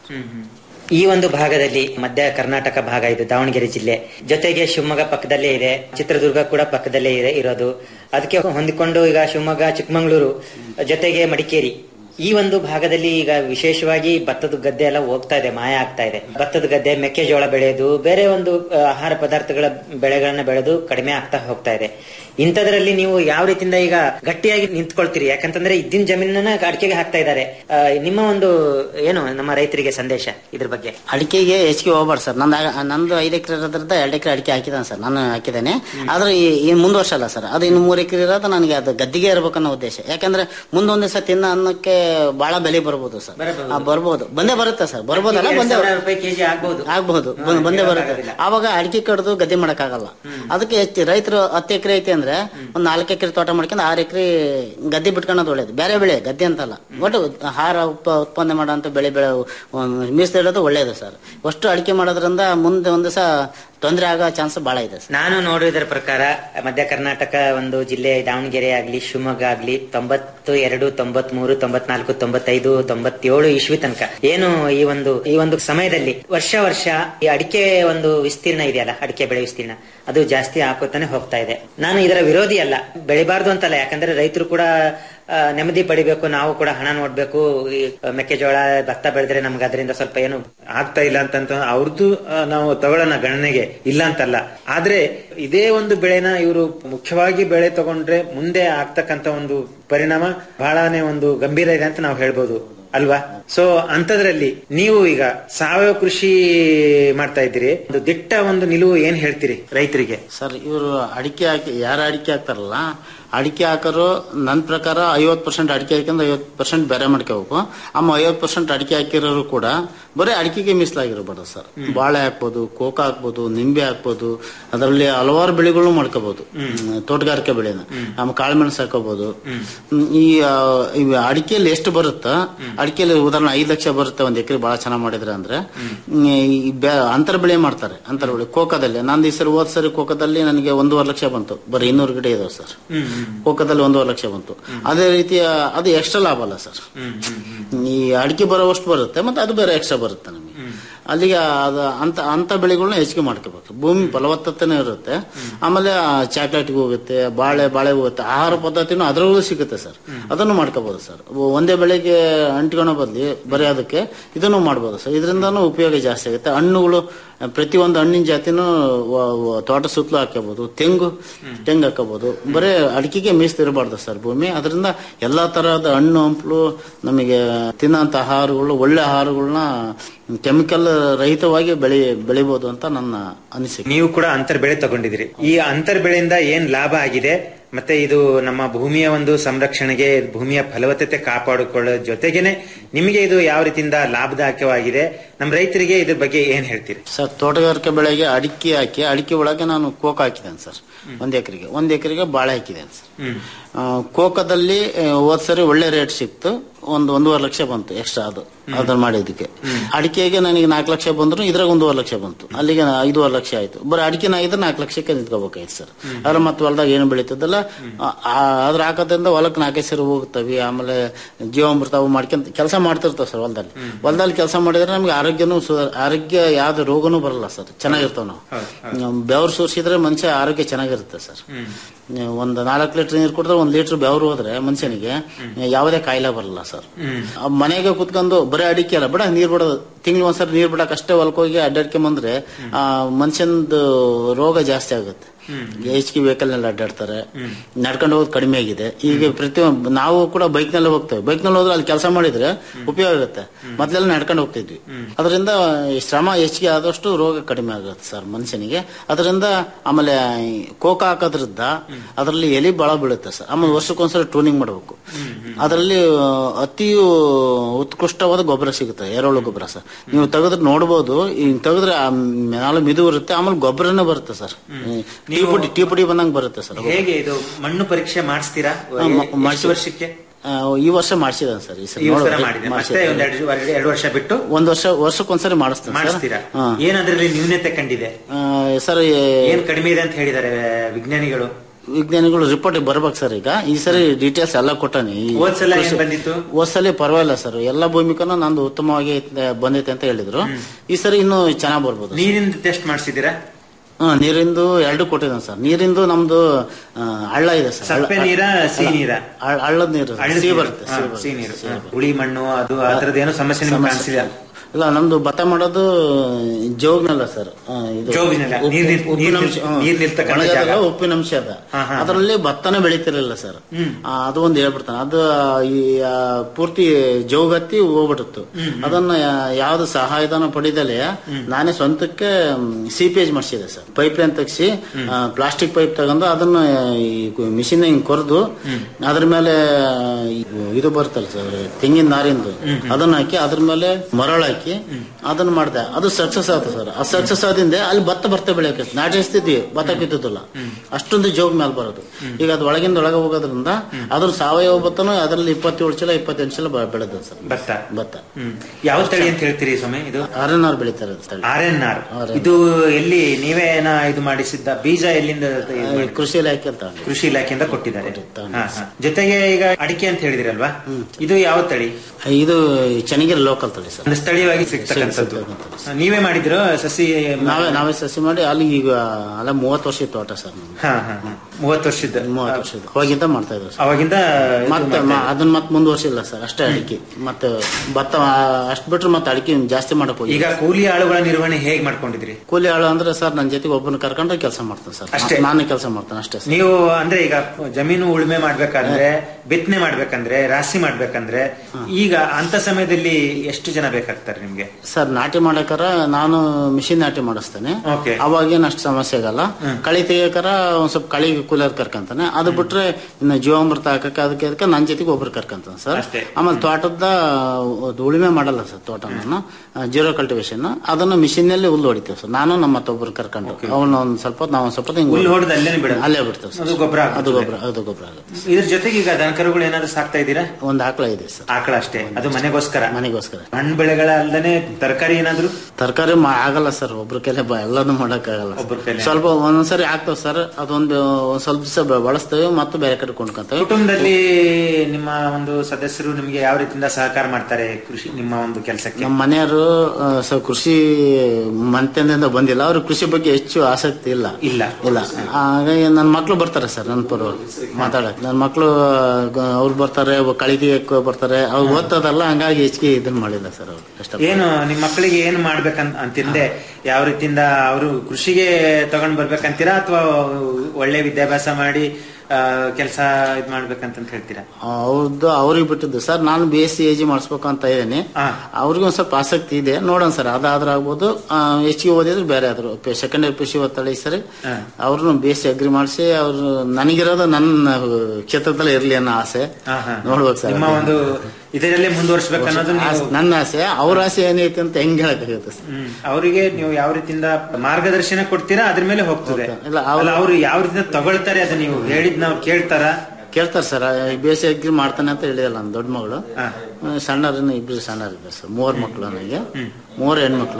ಈ ಒಂದು ಭಾಗದಲ್ಲಿ ಮಧ್ಯ ಕರ್ನಾಟಕ ಭಾಗ ಇದು ದಾವಣಗೆರೆ ಜಿಲ್ಲೆ ಜೊತೆಗೆ ಶಿವಮೊಗ್ಗ ಪಕ್ಕದಲ್ಲೇ ಇದೆ ಚಿತ್ರದುರ್ಗ ಕೂಡ ಪಕ್ಕದಲ್ಲೇ ಇದೆ ಇರೋದು ಅದಕ್ಕೆ ಹೊಂದಿಕೊಂಡು ಈಗ ಶಿವಮೊಗ್ಗ ಚಿಕ್ಕಮಗಳೂರು ಜೊತೆಗೆ ಮಡಿಕೇರಿ ಈ ಒಂದು ಭಾಗದಲ್ಲಿ ಈಗ ವಿಶೇಷವಾಗಿ ಭತ್ತದ ಗದ್ದೆ ಎಲ್ಲ ಹೋಗ್ತಾ ಇದೆ ಮಾಯ ಆಗ್ತಾ ಇದೆ ಭತ್ತದ ಗದ್ದೆ ಮೆಕ್ಕೆಜೋಳ ಬೆಳೆಯೋದು ಬೇರೆ ಒಂದು ಆ, ಆಹಾರ ಪದಾರ್ಥಗಳ ಬೆಳೆಗಳನ್ನ ಬೆಳೆದು ಕಡಿಮೆ ಆಗ್ತಾ ಹೋಗ್ತಾ ಇದೆ ಇಂಥದ್ರಲ್ಲಿ ನೀವು ಯಾವ ರೀತಿಯಿಂದ ಈಗ ಗಟ್ಟಿಯಾಗಿ ನಿಂತ್ಕೊಳ್ತೀರಿ ಯಾಕಂತಂದ್ರೆ ಇದ್ದಿನ ಜಮೀನನ್ನ ಅಡಿಕೆಗೆ ಹಾಕ್ತಾ ಇದ್ದಾರೆ ಆ, ನಿಮ್ಮ ಒಂದು ಏನು ನಮ್ಮ ರೈತರಿಗೆ ಸಂದೇಶ ಇದ್ರ ಬಗ್ಗೆ ಅಡಿಕೆಗೆ ಹೆಚ್ಚಿಗೆ ಹೋಗ್ಬಾರ್ದು ಸರ್ ನಂದು ಆ- ನಂದು ಐದು ಎಕರೆ ಇರೋದ್ರಿಂದ ಎರಡು ಎಕರೆ ಅಡಿಕೆ ಹಾಕಿದ್ದಾನೆ ಸರ್ ನಾನು ಹಾಕಿದ್ದೇನೆ ಆದ್ರೆ ಈ- ಈ ಮುಂದುವರ್ಸಲ್ಲ ಸರ್ ಅದು ಇನ್ನು ಮೂರು ಎಕರೆ ಇರೋದು ನನಗೆ ಅದು ಗದ್ದಿಗೆ ಇರ್ಬೇಕನ್ನೋ ಉದ್ದೇಶ ಯಾಕಂದ್ರೆ ಮುಂದೊಂದ್ ದಿವಸ ತಿನ್ನ ಅನ್ನಕ್ಕೆ ಬಹಳ ಬೆಲೆ ಬರ್ಬೋದು ಸರ್ ಆ, ಬರ್ಬೋದು ಬಂದೇ ಬರುತ್ತೆ ಸರ್ ಬರ್ಬೋದಲ್ಲ ಬಂದೇ ರೂಪಾಯಿ ಕೆಜಿ ಆಗ್ಬಹುದು ಆಗ್ಬಹುದು ಬಂದ್- ಬಂದೇ ಬರುತ್ತೆ ಆವಾಗ ಅಡಿಕೆ ಕಡ್ದು ಗದ್ದೆ ಮಾಡಕ್ಕಾಗಲ್ಲ ಅದಕ್ಕೆ ಹೆಚ್ಚು ರೈತರು ಹತ್ತು ಎಕರೆ ಐತೆ ಅಂದ್ರೆ ಒಂದ್ ನಾಲ್ಕು ಎಕರೆ ತೋಟ ಮಾಡ್ಕೊಂಡು ಆರು ಎಕರೆ ಗದ್ದೆ ಬಿಟ್ಕೊಳ್ಳೋದು ಒಳ್ಳೇದು ಬೇರೆ ಬೆಳೆ ಗದ್ದೆ ಅಂತಲ್ಲ ಒಟ್ಟು ಆಹಾರ ಉಪ ಉತ್ಪನ್ನ ಮಾಡೋಂಥ ಬೆಳೆ ಬೆಳೆ ಮೀಸಲಿಡೋದು ಒಳ್ಳೇದು ಸರ್ ಅಷ್ಟು ಅಡಿಕೆ ಮಾಡೋದ್ರಿಂದ ಮುಂದೆ ಒಂದ್ ದಿವಸ ತೊಂದರೆ ಆಗೋ ಚಾನ್ಸ್ ಬಹಳ ಇದೆ ಸರ್ ನಾನು ನೋಡಿದ್ರ ಪ್ರಕಾರ ಮಧ್ಯ ಕರ್ನಾಟಕ ಒಂದು ಜಿಲ್ಲೆ ದಾವಣಗೆರೆ ಆಗ್ಲಿ ಶಿವಮೊಗ್ಗ ಆಗ್ಲಿ ತೊಂಬತ್ತು ಎರಡು ತೊಂಬತ್ ಮೂರು ತೊಂಬತ್ನಾಲ್ಕು ತೊಂಬತ್ತೈದು ತೊಂಬತ್ತೇಳು ಇಸ್ವಿ ತನಕ ಏನು ಈ ಒಂದು ಈ ಒಂದು ಸಮಯದಲ್ಲಿ ವರ್ಷ ವರ್ಷ ಈ ಅಡಿಕೆ ಒಂದು ವಿಸ್ತೀರ್ಣ ಇದೆಯಲ್ಲ ಅಡಿಕೆ ಬೆಳೆ ವಿಸ್ತೀರ್ಣ ಅದು ಜಾಸ್ತಿ ಹಾಕೋತಾನೆ ಹೋಗ್ತಾ ಇದೆ ನಾನು ಇದರ ವಿರೋಧಿ ಅಲ್ಲ ಬೆಳಿಬಾರ್ದು ಅಂತಲ್ಲ ಯಾಕಂದ್ರೆ ರೈತರು ಕೂಡ ಆ, ನೆಮ್ಮದಿ ಪಡಿಬೇಕು ನಾವು ಕೂಡ ಹಣ ನೋಡ್ಬೇಕು ಈ ಮೆಕ್ಕೆಜೋಳ ಭತ್ತ ಬೆಳೆದ್ರೆ ನಮ್ಗೆ ಅದರಿಂದ ಸ್ವಲ್ಪ ಏನು ಆಗ್ತಾ ಇಲ್ಲ ಅಂತಂತ ಅವ್ರದ್ದು ಆ, ನಾವು ತಗೊಳ್ಳೋಣ ಗಣನೆಗೆ ಇಲ್ಲ ಅಂತಲ್ಲ ಆದ್ರೆ ಇದೇ ಒಂದು ಬೆಳೆನ ಇವರು ಮುಖ್ಯವಾಗಿ ಬೆಳೆ ತಗೊಂಡ್ರೆ ಮುಂದೆ ಆಗ್ತಕ್ಕಂತ ಒಂದು ಪರಿಣಾಮ ಬಹಳನೇ ಒಂದು ಗಂಭೀರ ಇದೆ ಅಂತ ನಾವು ಹೇಳ್ಬೋದು ಅಲ್ವಾ ಸೊ ಅಂತದ್ರಲ್ಲಿ ನೀವು ಈಗ ಸಾವಯವ ಕೃಷಿ ಮಾಡ್ತಾ ಇದ್ದೀರಿ ಒಂದು ದಿಟ್ಟ ಒಂದು ನಿಲುವು ಏನ್ ಹೇಳ್ತೀರಿ ರೈತರಿಗೆ ಸರ್ ಇವರು ಅಡಿಕೆ ಹಾಕಿ ಯಾರು ಅಡಿಕೆ ಹಾಕ್ತಾರಲ್ಲ ಅಡಿಕೆ ಹಾಕೋರು ನನ್ನ ಪ್ರಕಾರ ಐವತ್ತು ಪರ್ಸೆಂಟ್ ಅಡಿಕೆ ಹಾಕಿಂದ ಐವತ್ತು ಪರ್ಸೆಂಟ್ ಬೇರೆ ಮಾಡ್ಕೋಬೇಕು ಆಮೇಲೆ ಐವತ್ತು ಪರ್ಸೆಂಟ್ ಅಡಿಕೆ ಹಾಕಿರೋರು ಕೂಡ ಬರೀ ಅಡಿಕೆಗೆ ಮೀಸಲಾಗಿರಬಾರ್ದು ಸರ್ ಬಾಳೆ ಹಾಕ್ಬೋದು ಕೋಕ ಹಾಕ್ಬೋದು ನಿಂಬೆ ಹಾಕ್ಬೋದು ಅದರಲ್ಲಿ ಹಲವಾರು ಬೆಳೆಗಳು ಮಾಡ್ಕೋಬಹುದು ತೋಟಗಾರಿಕೆ ಬೆಳೆನ ಆಮೇಲೆ ಕಾಳುಮೆಣಸು ಹಾಕೋಬಹುದು ಹ್ಮ್, ಈ ಆ, ಈ ಅಡಿಕೆಯಲ್ಲಿ ಎಷ್ಟು ಬರುತ್ತಾ ಅಡಿಕೆಯಲ್ಲಿ ಉದಾಹರಣೆ ಐದು ಲಕ್ಷ ಬರುತ್ತೆ ಒಂದ್ ಎಕರೆ ಬಹಳ ಚೆನ್ನಾಗಿ ಮಾಡಿದ್ರೆ ಅಂದ್ರೆ ಹ್ಮ್, ಈ ಬೆ- ಅಂತರ ಬೆಳೆ ಮಾಡ್ತಾರೆ ಅಂತರ ಬೆಳೆ ಕೋಕದಲ್ಲಿ ನಂದು ಈ ಸರಿ ಹೋದ್ ಸರಿ ಕೋಕದಲ್ಲಿ ನನಗೆ ಒಂದೂವರೆ ಲಕ್ಷ ಬಂತು ಬರೀ ಇನ್ನೂರು ಗಿಡ ಇದಾವೆ ಸರ್ ಕೋಕದಲ್ಲಿ ಒಂದೂವರೆ ಲಕ್ಷ ಬಂತು ಅದೇ ರೀತಿ ಅದು ಎಕ್ಸ್ಟ್ರಾ ಲಾಭ ಅಲ್ಲ ಸರ್ ಈ ಅಡಿಕೆ ಬರೋವಷ್ಟು ಬರುತ್ತೆ ಮತ್ತೆ ಅದು ಬೇರೆ ಎಕ್ಸ್ಟ್ರಾ ಬರುತ್ತೆ ನಮಗೆ ಅಲ್ಲಿಗೆ ಅದ ಅಂತ ಅಂತ ಬೆಳೆಗಳನ್ನ ಹೆಚ್ಚಿಗೆ ಮಾಡ್ಕೋಬೇಕು ಭೂಮಿ ಫಲವತ್ತತೆನೂ ಇರುತ್ತೆ ಆಮೇಲೆ ಚಾಕ್ಲೇಟ್ಗೆ ಹೋಗುತ್ತೆ ಬಾಳೆ ಬಾಳೆ ಹೋಗುತ್ತೆ ಆಹಾರ ಪದ್ಧತಿನೂ ಅದರಲ್ಲೂ ಸಿಗುತ್ತೆ ಸರ್ ಅದನ್ನು ಮಾಡ್ಕೋಬಹುದು ಸರ್ ಒಂದೇ ಬೆಳೆಗೆ ಅಂಟ್ಕೊಳೋ ಬದಲಿ ಬರೀ ಅದಕ್ಕೆ ಇದನ್ನು ಮಾಡ್ಬೋದು ಸರ್ ಇದರಿಂದನೂ ಉಪಯೋಗ ಜಾಸ್ತಿ ಆಗುತ್ತೆ ಹಣ್ಣುಗಳು ಪ್ರತಿಯೊಂದು ಹಣ್ಣಿನ ಜಾತಿನೂ ವ- ವ- ತೋಟ ಸುತ್ತಲೂ ಹಾಕೋಬಹುದು ತೆಂಗು ತೆಂಗು ಹಾಕೋಬಹುದು ಬರೀ ಅಡಿಕೆಗೆ ಮೀಸಲಿರಬಾರ್ದು ಸರ್ ಭೂಮಿ ಅದರಿಂದ ಎಲ್ಲಾ ತರಹದ ಹಣ್ಣು ಹಂಪಲು ನಮಗೆ ತಿನ್ನಂತ ಆಹಾರಗಳು ಒಳ್ಳೆ ಆಹಾರಗಳನ್ನ ಕೆಮಿಕಲ್ ರಹಿತವಾಗಿ ಬೆಳಿ ಬೆಳಿಬಹುದು ಅಂತ ನನ್ನ ಅನಿಸಿಕೆ ನೀವು ಕೂಡ ಅಂತರ್ ಬೆಳೆ ತಗೊಂಡಿದ್ದೀರಿ ಈ ಅಂತರ್ ಬೆಳೆಯಿಂದ ಏನ್ ಲಾಭ ಆಗಿದೆ ಮತ್ತೆ ಇದು ನಮ್ಮ ಭೂಮಿಯ ಒಂದು ಸಂರಕ್ಷಣೆಗೆ ಭೂಮಿಯ ಫಲವತ್ತತೆ ಕಾಪಾಡಿಕೊಳ್ಳೋ ಜೊತೆಗೇನೆ ನಿಮಗೆ ಇದು ಯಾವ ರೀತಿಯಿಂದ ಲಾಭದಾಯಕವಾಗಿದೆ ನಮ್ಮ ರೈತರಿಗೆ ಇದ್ರ ಬಗ್ಗೆ ಏನ್ ಹೇಳ್ತೀರಿ ಸರ್ ತೋಟಗಾರಿಕೆ ಬೆಳೆಗೆ ಅಡಿಕೆ ಹಾಕಿ ಅಡಿಕೆ ಒಳಗೆ ನಾನು ಕೋಕ ಹಾಕಿದ್ದೇನೆ ಸರ್ ಒಂದ್ ಎಕರೆಗೆ ಒಂದ್ ಎಕರೆಗೆ ಬಾಳೆ ಹಾಕಿದ್ದೇನೆ ಸರ್ ಆ, ಕೋಕದಲ್ಲಿ ಆ, ಹೋದ್ ಸರಿ ಒಳ್ಳೆ ರೇಟ್ ಸಿಕ್ತು ಒಂದು ಒಂದೂವರೆ ಲಕ್ಷ ಬಂತು ಎಕ್ಸ್ಟ್ರಾ ಅದು ಅದನ್ನ ಮಾಡಿದ್ದಕ್ಕೆ ಅಡಿಕೆಗೆ ನನಗೆ ನಾಲ್ಕು ಲಕ್ಷ ಬಂದ್ರು ಇದ್ರಾಗ ಒಂದೂವರೆ ಲಕ್ಷ ಬಂತು ಅಲ್ಲಿಗೆ ನಾ- ಐದೂವರೆ ಲಕ್ಷ ಆಯ್ತು ಬರೀ ಅಡಿಕೆ ಆಗಿದ್ರೆ ನಾಲ್ಕು ಲಕ್ಷಕ್ಕೆ ನಿಂತ್ಕೋಬೇಕಾಯ್ತು ಸರ್ ಅದ್ರ ಮತ್ತೆ ಹೊಲದಾಗ ಏನು ಬೆಳೀತದಲ್ಲ ಆ- ಆ- ಅದ್ರ ಹಾಕೋದ್ರಿಂದ ಹೊಲಕ್ಕೆ ನಾಲ್ಕೈದು ಸರಿ ಹೋಗ್ತವೆ ಆಮೇಲೆ ಜೀವಾಮೃತ ಅವು ಮಾಡ್ಕೊಂತ ಕೆಲಸ ಮಾಡ್ತಿರ್ತಾವ ಸರ್ ಹೊಲದಲ್ಲಿ ಹೊಲದಲ್ಲಿ ಕೆಲಸ ಮಾಡಿದ್ರೆ ನಮ್ಗೆ ಆರೋಗ್ಯನೂ ಸುಧಾರ ಆರೋಗ್ಯ ಯಾವ್ದು ರೋಗನೂ ಬರಲ್ಲ ಸರ್ ಚೆನ್ನಾಗಿರ್ತಾವ ನಾವು ಬೆವರು ಸೂರಿಸಿದ್ರೆ ಮನುಷ್ಯ ಆರೋಗ್ಯ ಚೆನ್ನಾಗಿರುತ್ತೆ ಸರ್ ನೀವು ಒಂದು ನಾಲ್ಕು ಲೀಟರ್ ನೀರು ಕುಡಿದ್ರೆ ಒಂದ್ ಲೀಟರ್ ಬೆವರು ಹೋದ್ರೆ ಮನುಷ್ಯನಿಗೆ ಯಾವುದೇ ಕಾಯಿಲೆ ಬರಲ್ಲ ಸರ್ ಆ ಮನೆಗೆ ಕುತ್ಕೊಂಡು ಬರೀ ಅಡಿಕೆ ಅಲ್ಲ ಬಿಡ ನೀರ್ ಬಿಡೋದು ತಿಂಗ್ಳು ಒಂದ್ಸರಿ ನೀರ್ ಬಿಡಕ್ ಅಷ್ಟೇ ಹೊಲಕ್ಕೆ ಹೋಗಿ ಅಡ್ಡಾಡ್ಕೊಂಬಂದ್ರೆ ಆ ಮನುಷ್ಯನದು ರೋಗ ಜಾಸ್ತಿ ಆಗುತ್ತೆ ಹೆಚ್ಚಿಗೆ ವೆಹಿಕಲ್ ನಲ್ಲಿ ಅಡ್ಡಾಡ್ತಾರೆ ನಡ್ಕೊಂಡು ಹೋಗೋದು ಕಡಿಮೆ ಆಗಿದೆ ಈಗ ಪ್ರತಿಯೊಂದು ನಾವು ಕೂಡ ಬೈಕ್ ನಲ್ಲಿ ಹೋಗ್ತೇವೆ ಬೈಕ್ ನಲ್ಲಿ ಹೋದ್ರೆ ಅಲ್ಲಿ ಕೆಲಸ ಮಾಡಿದ್ರೆ ಉಪಯೋಗ ಆಗುತ್ತೆ ಮೊದ್ಲೆಲ್ಲ ನಡ್ಕೊಂಡು ಹೋಗ್ತಿದ್ವಿ ಅದರಿಂದ ಈ ಶ್ರಮ ಹೆಚ್ಚಿಗೆ ಆದಷ್ಟು ರೋಗ ಕಡಿಮೆ ಆಗುತ್ತೆ ಸರ್ ಮನುಷ್ಯನಿಗೆ ಅದರಿಂದ ಆಮೇಲೆ ಈ ಕೋಕ ಹಾಕೋದ್ರಿಂದ ಅದರಲ್ಲಿ ಎಲಿ ಬಹಳ ಬೀಳುತ್ತೆ ಸರ್ ಆಮೇಲೆ ವರ್ಷಕ್ಕೊಂದ್ಸರಿ ಟೂನಿಂಗ್ ಮಾಡಬೇಕು ಅದರಲ್ಲಿ ಆ, ಅತಿ ಉತ್ಕೃಷ್ಟವಾದ ಗೊಬ್ಬರ ಸಿಗುತ್ತೆ ಎರೆಹುಳು ಗೊಬ್ಬರ ಸರ್ ನೀವು ತೆಗೆದ್ರೆ ನೋಡ್ಬೋದು ಹಿಂಗ್ ತೆಗೆದ್ರೆ ಆ ಮ್ಯಾಲ ಮಿದು ಇರುತ್ತೆ ಆಮೇಲೆ ಗೊಬ್ಬರನೇ ಬರುತ್ತೆ ಸರ್ ಟೀ ಪುಡಿ ಟೀ ಪುಡಿ ಬಂದಂಗೆ ಬರುತ್ತೆ ಸರ್ ಹೇಗೆ ಇದು ಮಣ್ಣು ಪರೀಕ್ಷೆ ಮಾಡಿಸ್ತೀರಾ ಹಾ, ಮ- ಎಷ್ಟು ಮಾಡ್ಸಿ- ವರ್ಷಕ್ಕೆ ಆ, ಈ ವರ್ಷ ಮಾಡಿಸಿದಾನೆ ಸರ್ ಈ ಸರಿ ಈ ಸಲ ನೋಡ್ಬೇಕು. ಮಾಡಿದೆ ಮತ್ತೆ ಮಾಡ್ಸಿದ್ದಾನೆ. ಒಂದ್ ಎರಡು ಎರಡು- ಎರಡು ವರ್ಷ ಬಿಟ್ಟು ಒಂದ್ ವರ್ಷ ವರ್ಷಕ್ಕೊಂದ್ಸರಿ ಮಾಡಿಸ್ತೇನೆ ಸರ್. ಮಾಡಿಸ್ತೀರಾ ಹಾ. ಏನ್ ಅದ್ರಲ್ಲಿ ನ್ಯೂನತೆ ಕಂಡಿದೆ ಆ, ಸರ್ ಈ ಏನ್ ಕಡಿಮೆ ಇದೆ ಅಂತ ಹೇಳಿದ್ದಾರೆ ವಿಜ್ಞಾನಿಗಳು ವಿಜ್ಞಾನಿಗಳು ರಿಪೋರ್ಟ್ ಬರ್ಬೇಕು ಸರ್ ಈಗ ಈ ಸರಿ ಡೀಟೇಲ್ಸ್ ಎಲ್ಲ ಕೊಟ್ಟಾನೆ ಈ ಹೋದ್ ಸಲ ಏನ್ ಕೃಷಿ- ಬಂದಿತ್ತು? ಹೋದ್ ಸಲ ಪರವಾಗಿಲ್ಲ ಸರ್ ಎಲ್ಲ ಭೂಮಿಕನು ನಂದು ಉತ್ತಮವಾಗಿ ಐತೆ- ಬಂದೈತೆ ಅಂತ ಹೇಳಿದ್ರು ಈ ಸರಿ ಇನ್ನೂ ಚೆನ್ನಾಗ್ ಬರ್ಬೋದು ನೀರಿನ ಟೆಸ್ಟ್ ಮಾಡಿಸಿದ್ದೀರಾ ಹಾ ನೀರಿಂದು ಎರಡು ಕೊಟ್ಟಿದ್ದಾನೆ ಸರ್ ನೀರಿಂದು ನಮ್ದು ಆ, ಹಳ್ಳ ಇದೆ ಸರ್ ಹಳ್ಳ- ಸಪ್ಪೆ ನೀರಾ, ಸಿಹಿ ನೀರಾ? ಹಳ್ಳ- ಹಳ್ಳದ ನೀರು ಹಳ್ಳದ ಸಿಹಿ ನೀರು. ಬರುತ್ತೆ ಹಾ, ಸಿಹಿ ಬರುತ್ತೆ. ಸಿಹಿ ನೀರು. ಹುಳಿ ಮಣ್ಣು ಅದು ಆ ತರದ ಏನೋ ಸಮಸ್ಯೆ ನಿಮ್ಗೆ ಸಮಸ್ಯೆ. ಕಾಣಿಸಿಲ್ಲ ಇಲ್ಲ ನಮ್ದು ಭತ್ತ ಮಾಡೋದು ಜೋಗ್ನಲ್ಲ ಸರ್ ಆ, ಇದು ಜೋಗಿನಲ್ಲ. ಉಪ್ಪು- ನೀರ್ ನಿಲ್- ಉಪ್ಪಿನ ನೀರ್ ಅಂಶ, ನಿಲ್- ಹಾ. ನೀರ್ ನಿಲ್ತಕ್ಕಂಥ ಒಣಗಿದಾಗ ಜಾಗ. ಉಪ್ಪಿನ ಅಂಶ ಅದ ಹಾ, ಹಾ. ಅದರಲ್ಲಿ ಭತ್ತನೇ ಬೆಳೀತಿರ್ಲಿಲ್ಲ ಸರ್ ಆ, ಅದು ಒಂದು ಹೇಳ್ಬಿಡ್ತಾನೆ ಅದು ಈ ಆ, ಪೂರ್ತಿ ಜೋಗತ್ತಿ ಹೋಗ್ಬಿಟ್ಟಿತ್ತು ಅದನ್ನ ಯಾ- ಯಾವ್ದು ಸಹಾಯಧನ ಪಡೆದಲೆ ನಾನೇ ಸ್ವಂತಕ್ಕೆ ಸಿಪೇಜ್ ಮಾಡಿಸಿದೆ ಸರ್ ಪೈಪ್ ಲೈನ್ ತೆಗ್ಸಿ ಪ್ಲಾಸ್ಟಿಕ್ ಪೈಪ್ ತಗೊಂಡು ಅದನ್ನ ಈ ಮಿಷಿನ್ ಹಿಂಗ್ ಕೊರೆದು ಅದ್ರ ಮೇಲೆ ಈ ಇದು ಬರ್ತಲ್ಲ ಸರ್ ತೆಂಗಿನ ನಾರಿಂದು ಅದನ್ನ ಹಾಕಿ ಅದ್ರ ಮೇಲೆ ಮರಳು ಹಾಕಿ ಅದನ್ನ ಮಾಡ್ದೆ ಅದು ಸಕ್ಸಸ್ ಆಯ್ತು ಸರ್ ಆ ಸಕ್ಸಸ್ ಆದಿಂದ ಅಲ್ಲಿ ಭತ್ತ ಬರ್ತಾ ಬೆಳೆಯಕ್ಕೆ ನಾಟಿ ಹಚ್ತಿದ್ವಿ ಭತ್ತ ಕಿತ್ತಿದ್ದಿಲ್ಲ ಅಷ್ಟೊಂದು ಜೋಗ್ ಮೇಲೆ ಬರೋದು ಈಗ ಅದು ಒಳಗಿಂದ ಒಳಗೆ ಹೋಗೋದ್ರಿಂದ ಅದ್ರ ಸಾವಯವ ಭತ್ತನು ಅದರಲ್ಲಿ ಇಪ್ಪತ್ತೇಳು ಚೀಲ ಇಪ್ಪತ್ತೆಂಟು ಚೀಲ ಬ- ಬೆಳೆದ ಸರ್ ಭತ್ತ ಭತ್ತ ಹ್ಮ್. ಯಾವ ತಳಿ ಅಂತ ಹೇಳ್ತೀರಿ ಸ್ವಾಮಿ ಇದು ಆರ್ ಎನ್ ಆರ್ ಬೆಳೀತಾರೆ ಅದು ತಳಿ. ಆರ್ ಎನ್ ಆರ್ ಇದು ಎಲ್ಲಿ ನೀವೇನ ಇದು ಮಾಡಿಸಿದ್ದ ಬೀಜ ಎಲ್ಲಿಂದ ಇದು ಆ, ಮಾಡಿದ್ದು? ಕೃಷಿ ಇಲಾಖೆ ಅಂತ ಕೃಷಿ ಇಲಾಖೆಯಿಂದ ಕೊಟ್ಟಿದ್ದಾರೆ ಹಾ, ಹಾ. ಜೊತೆಗೆ ಈಗ ಅಡಿಕೆ ಅಂತ ಹೇಳಿದಿರಲ್ವಾ ಇದು ಯಾವ ತಳಿ ಇದು ಚನ್ನಗಿರಿ ಲೋಕಲ್ ತಳಿ ಸರ್ ಅಂದ್ರೆ ಸ್ಥಳೀಯವಾಗಿ ಸಿಗ್ತಕ್ಕಂಥದ್ದು ನೀವೇ ಮಾಡಿದ್ರು ಸಸಿ ನಾವೇ ನಾವೇ ಸಸಿ ಮಾಡಿ ಅಲ್ಲಿ ಈಗ ಅಲ್ಲ ಮೂವತ್ತು ವರ್ಷದ ತೋಟ ಸರ್ ನಮ್ದು. ಹಾ ಹಾ ಹಾ. ಮೂವತ್ತು ವರ್ಷದ ಮೂವತ್ತು ವರ್ಷದ ಅವಾಗಿಂದ ಮಾಡ್ತಾ ಇದ್ರು ಸರ್ ಅವಾಗಿಂದ ಇದು ಮತ್ತೆ ಮಾಡ್ತಾ ಮ- ಅದನ್ನ ಮತ್ತೆ ಮುಂದುವರ್ಸಿಲ್ಲ ಸರ್ ಅಷ್ಟೇ ಅಡಿಕೆ ಮತ್ತೆ ಭತ್ತ ಅಷ್ಟು ಬಿಟ್ರೆ ಮತ್ತೆ ಅಡಿಕೆ ಜಾಸ್ತಿ ಮಾಡಕ್ ಹೋಗಿ ಈಗ ಕೂಲಿ ಆಳುಗಳ ನಿರ್ವಹಣೆ ಹೇಗ್ ಮಾಡ್ಕೊಂಡಿದ್ರಿ ಕೂಲಿ ಆಳು ಅಂದ್ರೆ ಸರ್ ನನ್ನ ಜೊತೆಗೆ ಒಬ್ಬನ ಕರ್ಕೊಂಡ್ರೆ ಕೆಲಸ ಮಾಡ್ತಾನೆ ಸರ್ ಅಷ್ಟೇ? ನಾನೇ ಕೆಲಸ ಮಾಡ್ತಾನೆ ಅಷ್ಟೇ ಸರ್ ನೀವು ಅಂದ್ರೆ ಈಗ ಜಮೀನು ಉಳುಮೆ ಮಾಡ್ಬೇಕಾದ್ರೆ ಬಿತ್ತನೆ ಮಾಡ್ಬೇಕಂದ್ರೆ ರಾಶಿ ಮಾಡ್ಬೇಕಂದ್ರೆ ಈಗ ಅಂತ ಸಮಯದಲ್ಲಿ ಎಷ್ಟು ಜನ ಬೇಕಾಗ್ತಾರೆ ನಿಮ್ಗೆ ಸರ್ ನಾಟಿ ಮಾಡಕ್ಕಾರ ನಾನು ಮಿಷಿನ್ ನಾಟಿ ಮಾಡಿಸ್ತೇನೆ Okay. ಅವಾಗೇನು ಅಷ್ಟು ಸಮಸ್ಯೆ ಆಗಲ್ಲ ಕಳಿ ತೆಗಿಯಕಾರ ಒಂದ್ ಸ್ವಲ್ಪ ಕಳಿ ಕೂಲರ್ ಕರ್ಕಂತಾನೆ ಅದು ಬಿಟ್ರೆ ಇನ್ನು ಜೀವಾಮೃತ ಹಾಕಕ್ಕೆ ಅದಕ್ಕೆ ಅದಕ್ಕೆ ನನ್ನ ಜೊತೆಗೆ ಒಬ್ರು ಕರ್ಕಂತಾನೆ ಸರ್ ಅಷ್ಟೇ. ಆಮೇಲೆ ತೋಟದ ಅದು ಉಳುಮೆ ಮಾಡಲ್ಲ ಸರ್ ತೋಟ ನಾನು ಜೀರೋ ಕಲ್ಟಿವೇಶನ್ ಅದನ್ನ ಮಿಷಿನ್ ನಲ್ಲಿ ಹುಲ್ಲು ಹೊಡಿತೇವೆ ಸರ್ ನಾನು ನಮ್ಮ ಮತ್ತೊಬ್ರು ಕರ್ಕೊಂಡು ಅವನ್ನ ಒಂದ್ ಸ್ವಲ್ಪ ಹೊತ್ತು, ನಾವು ಒಂದ್ ಸ್ವಲ್ಪ ಹೊತ್ತು ಹಿಂಗ್ ಹುಲ್ಲು ಹೊಡೆದು ಅಲ್ಲೇನೆ ಬಿಡೋದು? ಅಲ್ಲೇ ಬಿಡ್ತೇವೆ ಸರ್ ಅದು ಗೊಬ್ಬರ ಅದು ಗೊಬ್ಬರ ಅದು ಗೊಬ್ಬರ ಆಗುತ್ತೆ ಇದ್ರ ಜೊತೆಗೆ ಈಗ ದನಕರುಗಳು ಏನಾದ್ರು ಸಾಕ್ತಾ ಇದ್ದೀರಾ ಒಂದು ಆಕಳ ಇದೆ ಸರ್ ಆಕಳ ಅಷ್ಟೇ ಅದು ಮನೆಗೋಸ್ಕರ ಮನೆಗೋಸ್ಕರ ಹಣ್ಣು ಬೆಳೆಗಳ ಅಲ್ಲದೆ ತರಕಾರಿ ಏನಾದ್ರು ತರಕಾರಿ ಆಗಲ್ಲ ಸರ್ ಒಬ್ರ ಕೈಲಿ ಬ- ಎಲ್ಲಾನು ಮಾಡಕ್ ಆಗಲ್ಲ ಒಬ್ರ ಕೈಲಿ ಸ್ವಲ್ಪ ಒಂದೊಂದ್ಸರಿ ಆಗ್ತಾವ ಸರ್ ಅದೊಂದು ಒಂದ್ ಸ್ವಲ್ಪ ದಿವಸ ಬಳಸ್ತೇವೆ ಮತ್ತು ಬೇರೆ ಕಡೆ ಕೊಂಡ್ಕೊಂತೇವೆ ಕುಟುಂಬದಲ್ಲಿ ನಿಮ್ಮ ಒಂದು ಸದಸ್ಯರು ನಿಮ್ಗೆ ಯಾವ ರೀತಿಯಿಂದ ಸಹಕಾರ ಮಾಡ್ತಾರೆ ಕೃಷಿ ನಿಮ್ಮ ಒಂದು ಕೆಲಸಕ್ಕೆ ನಮ್ಮ ಮನೆಯವರು ಆ, ಸ- ಕೃಷಿ ಮಂತ್ಯದಿಂದ ಬಂದಿಲ್ಲ ಅವ್ರು ಕೃಷಿ ಬಗ್ಗೆ ಹೆಚ್ಚು ಆಸಕ್ತಿ ಇಲ್ಲ ಇಲ್ಲ ಇಲ್ಲ ಹಾಗಾಗಿ ನನ್ನ ಮಕ್ಳು ಬರ್ತಾರೆ ಸರ್ ನನ್ನ ಪರವಾಗಿ ಮಾತಾಡಕ್ ನನ್ನ ಮಕ್ಳು ಅವ್ರು ಬರ್ತಾರೆ ಕಳಿ ತೆಗಿಯಕ್ಕೆ ಬರ್ತಾರೆ ಅವ್ರು ಓದ್ತದಲ್ಲ ಹಂಗಾಗಿ ಹೆಚ್ಚಿಗೆ ಇದನ್ನ ಮಾಡಿಲ್ಲ ಸರ್ ಅವ್ರು ಕಷ್ಟ ಏನು ನಿಮ್ ಮಕ್ಕಳಿಗೆ ಏನು ಮಾಡ್ಬೇಕಂತ ಅಂತಿಂದೆ ಯಾವ ರೀತಿಯಿಂದ ಅವರು ಕೃಷಿಗೆ ತಗೊಂಡ್ ಬರ್ಬೇಕಂತೀರಾ ಅಥವಾ ಒಳ್ಳೆ ವಿದ್ಯಾಭ್ಯಾಸ ಮಾಡಿ ಕೆಲಸ ಇದ್ ಮಾಡ್ಬೇಕಂತ ಹೇಳ್ತೀರಾ ಅವ್ರದ್ದು ಅವ್ರಿಗೆ ಬಿಟ್ಟಿದ್ದು ಸರ್ ನಾನು B S C A G ಮಾಡಿಸ್ಬೇಕು ಅಂತ ಇದ್ದೇನೆ ಅವ್ರಿಗೆ ಒಂದ್ ಸ್ವಲ್ಪ ಆಸಕ್ತಿ ಇದೆ ನೋಡೋಣ ಸರ್ ಅದಾದ್ರೂ ಆಗ್ಬೋದು ಆ, ಹೆಚ್ಚಿಗೆ ಓದಿದ್ರೆ ಬೇರೆ ಆದ್ರು ಸೆಕೆಂಡ್ ಇಯರ್ ಪಿ ಸಿ ಓದ್ತಾಳೆ ಈ ಸರಿ ಅವ್ರನ್ನ ಬಿ ಎಸ್ ಸಿ ಅಗ್ರಿ ಮಾಡಿಸಿ ಅವ್ರು ನನಗಿರೋದು ನನ್ನ ಕ್ಷೇತ್ರದಲ್ಲಿ ಇರ್ಲಿ ಅನ್ನೋ ಆಸೆ ನೋಡ್ಬೇಕು ಸರ್ ನಿಮ್ಮ ಒಂದು ಇದರಲ್ಲೇ ಮುಂದುವರ್ಸ್ಬೇಕು ಅನ್ನೋದು ನೀವು ಆಸೆ- ನನ್ನ ಆಸೆ ಅವ್ರ ಆಸೆ ಏನೈತೆ ಅಂತ ಹೆಂಗ್ ಹೇಳಕ್ಕಾಗುತ್ತೆ ಸರ್ ಹ್ಮ್. ಅವರಿಗೆ ನೀವು ಯಾವ ರೀತಿಯಿಂದ ಮಾರ್ಗದರ್ಶನ ಕೊಡ್ತೀರಾ ಅದ್ರ ಮೇಲೆ ಹೋಗ್ತದೆ ಇಲ್ಲ, ಅವ್ರು- ಅಲ್ಲ, ಅವ್ರು ಯಾವ ರೀತಿಯಿಂದ ತಗೊಳ್ತಾರೆ ಅದು ನೀವು ಹೇಳಿದ್ ನಾವು ಕೇಳ್ತಾರ ಕೇಳ್ತಾರೆ sir B S C agri ಮಾಡ್ತಾನೆ ಅಂತ ಹೇಳಿದಲ್ಲ ನನ್ನ ದೊಡ್ಡ ಮಗಳು ಸಣ್ಣರಿನ್ನು ಇಬ್ರು ಸಣ್ಣರಿದ್ದಾರೆ ಸರ್ ಮೂವರು ಮಕ್ಕಳು ನನಗೆ ಮೂವರು ಹೆಣ್ಮಕ್ಳು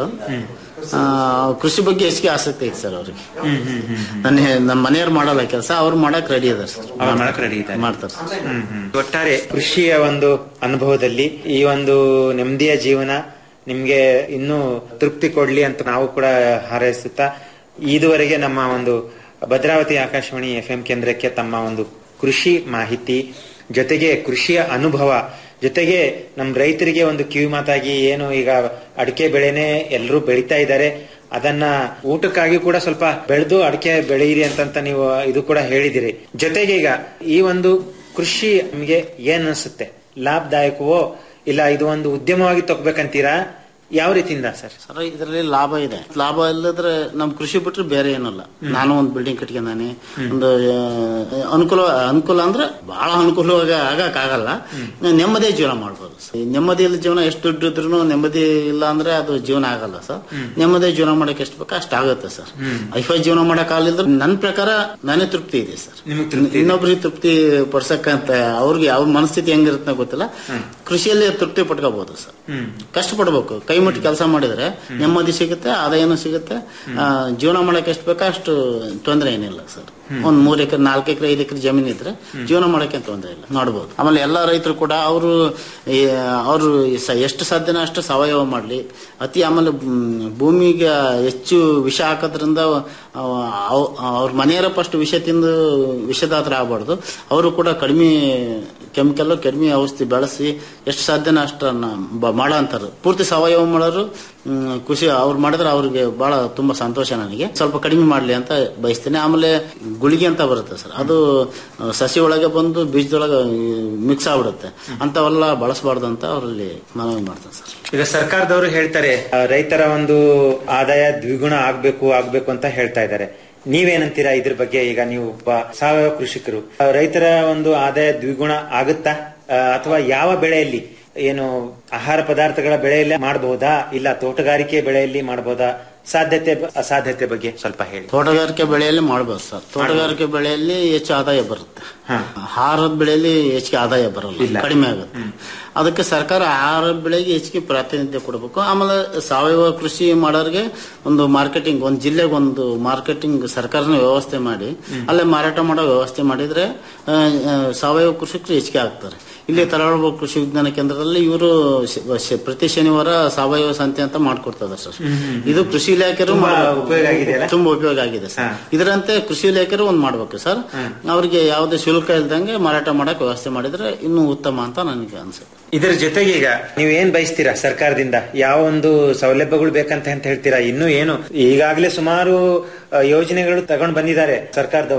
ಆ, ಕೃಷಿ ಬಗ್ಗೆ ಹೆಚ್ಚಿಗೆ ಆಸಕ್ತಿ ಐತೆ ಸರ್ ಅವ್ರಿಗೆ ನನ್ನ ನಮ್ಮ ಮನೆಯವ್ರು ಮಾಡಲ್ಲ ಕೆಲಸ ಅವ್ರು ಮಾಡಕ್ ರೆಡಿ ಇದಾರೆ ಸರ್ ಅವ್ರು ಮಾಡಕ್ ರೆಡಿ ಇದ್ದಾರೆ ಮಾಡ್ತಾರೆ ಸರ್ ಹ್ಮ್, ಹ್ಮ್. ಒಟ್ಟಾರೆ ಕೃಷಿಯ ಒಂದು ಅನುಭವದಲ್ಲಿ ಈ ಒಂದು ನೆಮ್ಮದಿಯ ಜೀವನ ನಿಮ್ಗೆ ಇನ್ನೂ ತೃಪ್ತಿ ಕೊಡ್ಲಿ ಅಂತ ನಾವು ಕೂಡ ಹಾರೈಸುತ್ತಾ ಇದುವರೆಗೆ ನಮ್ಮ ಒಂದು ಭದ್ರಾವತಿ ಆಕಾಶವಾಣಿ ಎಫ್ ಎಂ ಕೇಂದ್ರಕ್ಕೆ ತಮ್ಮ ಒಂದು ಕೃಷಿ ಮಾಹಿತಿ ಜೊತೆಗೆ ಕೃಷಿಯ ಅನುಭವ ಜೊತೆಗೆ ನಮ್ಮ ರೈತರಿಗೆ ಒಂದು ಕಿವಿ ಮಾತಾಗಿ ಏನು ಈಗ ಅಡಿಕೆ ಬೆಳೆನೆ ಎಲ್ಲರೂ ಬೆಳಿತಾ ಇದ್ದಾರೆ ಅದನ್ನ ಊಟಕ್ಕಾಗಿ ಕೂಡ ಸ್ವಲ್ಪ ಬೆಳೆದು ಅಡಿಕೆ ಬೆಳೆಯಿರಿ ಅಂತಂತ ನೀವು ಇದು ಕೂಡ ಹೇಳಿದಿರಿ ಜೊತೆಗೆ ಈಗ ಈ ಒಂದು ಕೃಷಿ ನಿಮಗೆ ಏನ್ ಅನ್ಸುತ್ತೆ ಲಾಭದಾಯಕವೋ ಇಲ್ಲ ಇದು ಒಂದು ಉದ್ಯಮವಾಗಿ ತಗೋಬೇಕಂತೀರಾ ಯಾವ ರೀತಿಯಿಂದ ಸರ್ ಸರ್ ಇದರಲ್ಲಿ ಲಾಭ ಇದೆ ಲಾಭ ಇಲ್ಲದ್ರೆ ನಮ್ ಕೃಷಿ ಬಿಟ್ರೆ ಬೇರೆ ಏನಿಲ್ಲ ನಾನು ಒಂದು ಬಿಲ್ಡಿಂಗ್ ಕಟ್ಕೊಂಡಾನೆ ಒಂದು ಆ, ಅನುಕೂಲ ಅನುಕೂಲ ಅಂದ್ರೆ ಬಹಳ ಅನುಕೂಲವಾಗಿ ಆಗಕ್ ಆಗಲ್ಲ ನೆಮ್ಮದಿ ಜೀವನ ಮಾಡ್ಬೋದು ಈ ನೆಮ್ಮದಿ ಇಲ್ಲ ಜೀವನ ಎಷ್ಟು ದುಡ್ಡು ಇದ್ರೂ ನೆಮ್ಮದಿ ಇಲ್ಲ ಅಂದ್ರೆ ಅದು ಜೀವನ ಆಗಲ್ಲ ಸರ್ ನೆಮ್ಮದಿ ಜೀವನ ಮಾಡಕ್ ಎಷ್ಟು ಬೇಕೋ ಅಷ್ಟು ಆಗುತ್ತೆ ಸರ್ ಐಫೈ ಜೀವನ ಮಾಡಕ್ ಆಗಲಿದ್ರೆ ನನ್ನ ಪ್ರಕಾರ ನನಗೆ ತೃಪ್ತಿ ಇದೆ ಸರ್ ಇನ್ನೊಬ್ರಿಗೆ ತೃಪ್ತಿ ಪಡ್ಸಕ್ಕಂತ ಅವ್ರಿಗೆ ಅವ್ರ ಮನಸ್ಥಿತಿ ಹೆಂಗಿರುತ್ತೆ ಗೊತ್ತಿಲ್ಲ ಕೃಷಿಯಲ್ಲಿ ತೃಪ್ತಿ ಪಟ್ಕೋಬಹುದು ಸರ್ ಕಷ್ಟಪಡ್ಬೇಕು ಕೈ ಮುಟ್ಟಿ ಕೆಲಸ ಮಾಡಿದ್ರೆ ನೆಮ್ಮದಿ ಸಿಗುತ್ತೆ ಆದಾಯನೂ ಸಿಗುತ್ತೆ ಆ, ಜೀವನ ಮಾಡಕ್ಕೆ ಎಷ್ಟು ಬೇಕೋ ಅಷ್ಟು ತೊಂದರೆ ಏನಿಲ್ಲ ಸರ್ ಒಂದ್ ಮೂರ್ ಎಕರೆ ನಾಲ್ಕು ಎಕರೆ ಐದು ಎಕರೆ ಜಮೀನ್ ಇದ್ರೆ ಜೀವನ ಮಾಡಕ್ಕೆ ತೊಂದರೆ ಇಲ್ಲ ನೋಡ್ಬೋದು ಆಮೇಲೆ ಎಲ್ಲಾ ರೈತರು ಕೂಡ ಅವರು ಅವರು ಎಷ್ಟು ಸಾಧ್ಯನೋ ಅಷ್ಟು ಸಾವಯವ ಮಾಡ್ಲಿ ಅತಿ ಆಮೇಲೆ ಮ್, ಭೂಮಿಗೆ ಹೆಚ್ಚು ವಿಷ ಹಾಕೋದ್ರಿಂದ ಅವ್ರ ಮನೆಯವರ ಫಸ್ಟ್ ವಿಷ ತಿಂದು ವಿಷದಾತ್ರ ಆಗಬಾರ್ದು ಅವರು ಕೂಡ ಕಡಿಮೆ ಕೆಮಿಕಲ್ ಕಡಿಮೆ ಔಷಧಿ ಬೆಳೆಸಿ ಎಷ್ಟು ಸಾಧ್ಯನೋ ಅಷ್ಟನ್ನ ಬ- ಮಾಡೋ ಅಂತಾರೆ ಪೂರ್ತಿ ಸಾವಯವ ಮಾಡೋರು ಮ್, ಖುಷಿ ಅವ್ರು ಮಾಡಿದ್ರೆ ಅವ್ರಿಗೆ ಬಹಳ ತುಂಬಾ ಸಂತೋಷ ನನಗೆ ಸ್ವಲ್ಪ ಕಡಿಮೆ ಮಾಡ್ಲಿ ಅಂತ ಬಯಸ್ತೇನೆ ಆಮೇಲೆ ಗುಳಿಗೆ ಅಂತ ಬರುತ್ತೆ ಸರ್ ಅದು ಆ, ಸಸಿ ಒಳಗೆ ಬಂದು ಬೀಜದೊಳಗೆ ಮಿಕ್ಸ್ ಆಗ್ಬಿಡುತ್ತೆ ಅಂತವೆಲ್ಲ ಬಳಸಬಾರ್ದು ಅಂತ ಅವರಲ್ಲಿ ಮನವಿ ಮಾಡ್ತೇನೆ ಸರ್ ಈಗ ಸರ್ಕಾರದವರು ಹೇಳ್ತಾರೆ ಆ, ರೈತರ ಒಂದು ಆದಾಯ ದ್ವಿಗುಣ ಆಗ್ಬೇಕು ಆಗ್ಬೇಕು ಅಂತ ಹೇಳ್ತಾ ಇದ್ದಾರೆ ನೀವೇನಂತೀರಾ ಇದ್ರ ಬಗ್ಗೆ ಈಗ ನೀವು ಒಬ್ಬ ಸಾವಯವ ಕೃಷಿಕರು ಆ, ರೈತರ ಒಂದು ಆದಾಯ ದ್ವಿಗುಣ ಆಗುತ್ತಾ ಆ, ಅಥವಾ ಯಾವ ಬೆಳೆಯಲ್ಲಿ ಏನು ಆಹಾರ ಪದಾರ್ಥಗಳ ಬೆಳೆಯಲ್ಲಿ ಮಾಡಬಹುದಾ ಇಲ್ಲ ತೋಟಗಾರಿಕೆ ಬೆಳೆಯಲ್ಲಿ ಮಾಡಬಹುದಾ ಸಾಧ್ಯತೆ ಬ- ಅಸಾಧ್ಯತೆ ಬಗ್ಗೆ ಸ್ವಲ್ಪ ಹೇಳಿ ತೋಟಗಾರಿಕೆ ಬೆಳೆಯಲ್ಲಿ ಮಾಡ್ಬೋದು ಸರ್ ತೋಟಗಾರಿಕೆ ಬೆಳೆಯಲ್ಲಿ ಹೆಚ್ಚು ಆದಾಯ ಬರುತ್ತೆ ಆಹಾರದ ಬೆಳೆಯಲ್ಲಿ ಹೆಚ್ಚಿಗೆ ಆದಾಯ ಬರಲ್ಲ ಕಡಿಮೆ ಆಗುತ್ತೆ ಅದಕ್ಕೆ ಸರ್ಕಾರ ಆಹಾರ ಬೆಳೆಗೆ ಹೆಚ್ಚಿಗೆ ಪ್ರಾತಿನಿಧ್ಯ ಕೊಡಬೇಕು ಆಮೇಲೆ ಸಾವಯವ ಕೃಷಿ ಮಾಡೋರಿಗೆ ಒಂದು ಮಾರ್ಕೆಟಿಂಗ್ ಒಂದು ಜಿಲ್ಲೆಗೆ ಒಂದು ಮಾರ್ಕೆಟಿಂಗ್ ಸರ್ಕಾರನ ವ್ಯವಸ್ಥೆ ಮಾಡಿ ಅಲ್ಲೇ ಮಾರಾಟ ಮಾಡೋ ವ್ಯವಸ್ಥೆ ಮಾಡಿದ್ರೆ ಆ, ಆ, ಸಾವಯವ ಕೃಷಿಕರು ಹೆಚ್ಚಿಗೆ ಆಗ್ತಾರೆ ಇಲ್ಲಿ ತರಳಬ ಕೃಷಿ ವಿಜ್ಞಾನ ಕೇಂದ್ರದಲ್ಲಿ ಇವರು ಪ್ರತಿ ಶನಿವಾರ ಸಾವಯವ ಸಂತೆ ಅಂತ ಮಾಡ್ಕೊಡ್ತಾರೆ ಸರ್ ಇದು ಕೃಷಿ ಇಲಾಖೆರು ತುಂಬಾ ಮಾಡ್ಬೇಕು. ಉಪಯೋಗ ಆಗಿದೆಯಲ್ಲ? ತುಂಬಾ ಉಪಯೋಗ ಆಗಿದೆ ಸರ್ ಇದರಂತೆ ಕೃಷಿ ಇಲಾಖೆರು ಒಂದ್ ಮಾಡ್ಬೇಕು ಸರ್ ಅವ್ರಿಗೆ ಯಾವುದೇ ಶುಲ್ಕ ಇಲ್ದಂಗೆ ಮಾರಾಟ ಮಾಡಕ್ ವ್ಯವಸ್ಥೆ ಮಾಡಿದ್ರೆ ಇನ್ನೂ ಉತ್ತಮ ಅಂತ ನನಗೆ ಅನ್ಸುತ್ತೆ ಇದರ ಜೊತೆಗೆ ಈಗ ನೀವು ಏನ್ ಬಯಸ್ತೀರಾ ಸರ್ಕಾರದಿಂದ ಯಾವ ಒಂದು ಸೌಲಭ್ಯಗಳು ಬೇಕಂತ ಅಂತ ಹೇಳ್ತೀರಾ ಇನ್ನು ಏನು ಈಗಾಗಲೇ ಸುಮಾರು ಆ, ಯೋಜನೆಗಳು ತಗೊಂಡ್ ಬಂದಿದ್ದಾರೆ ಸರ್ಕಾರದವರು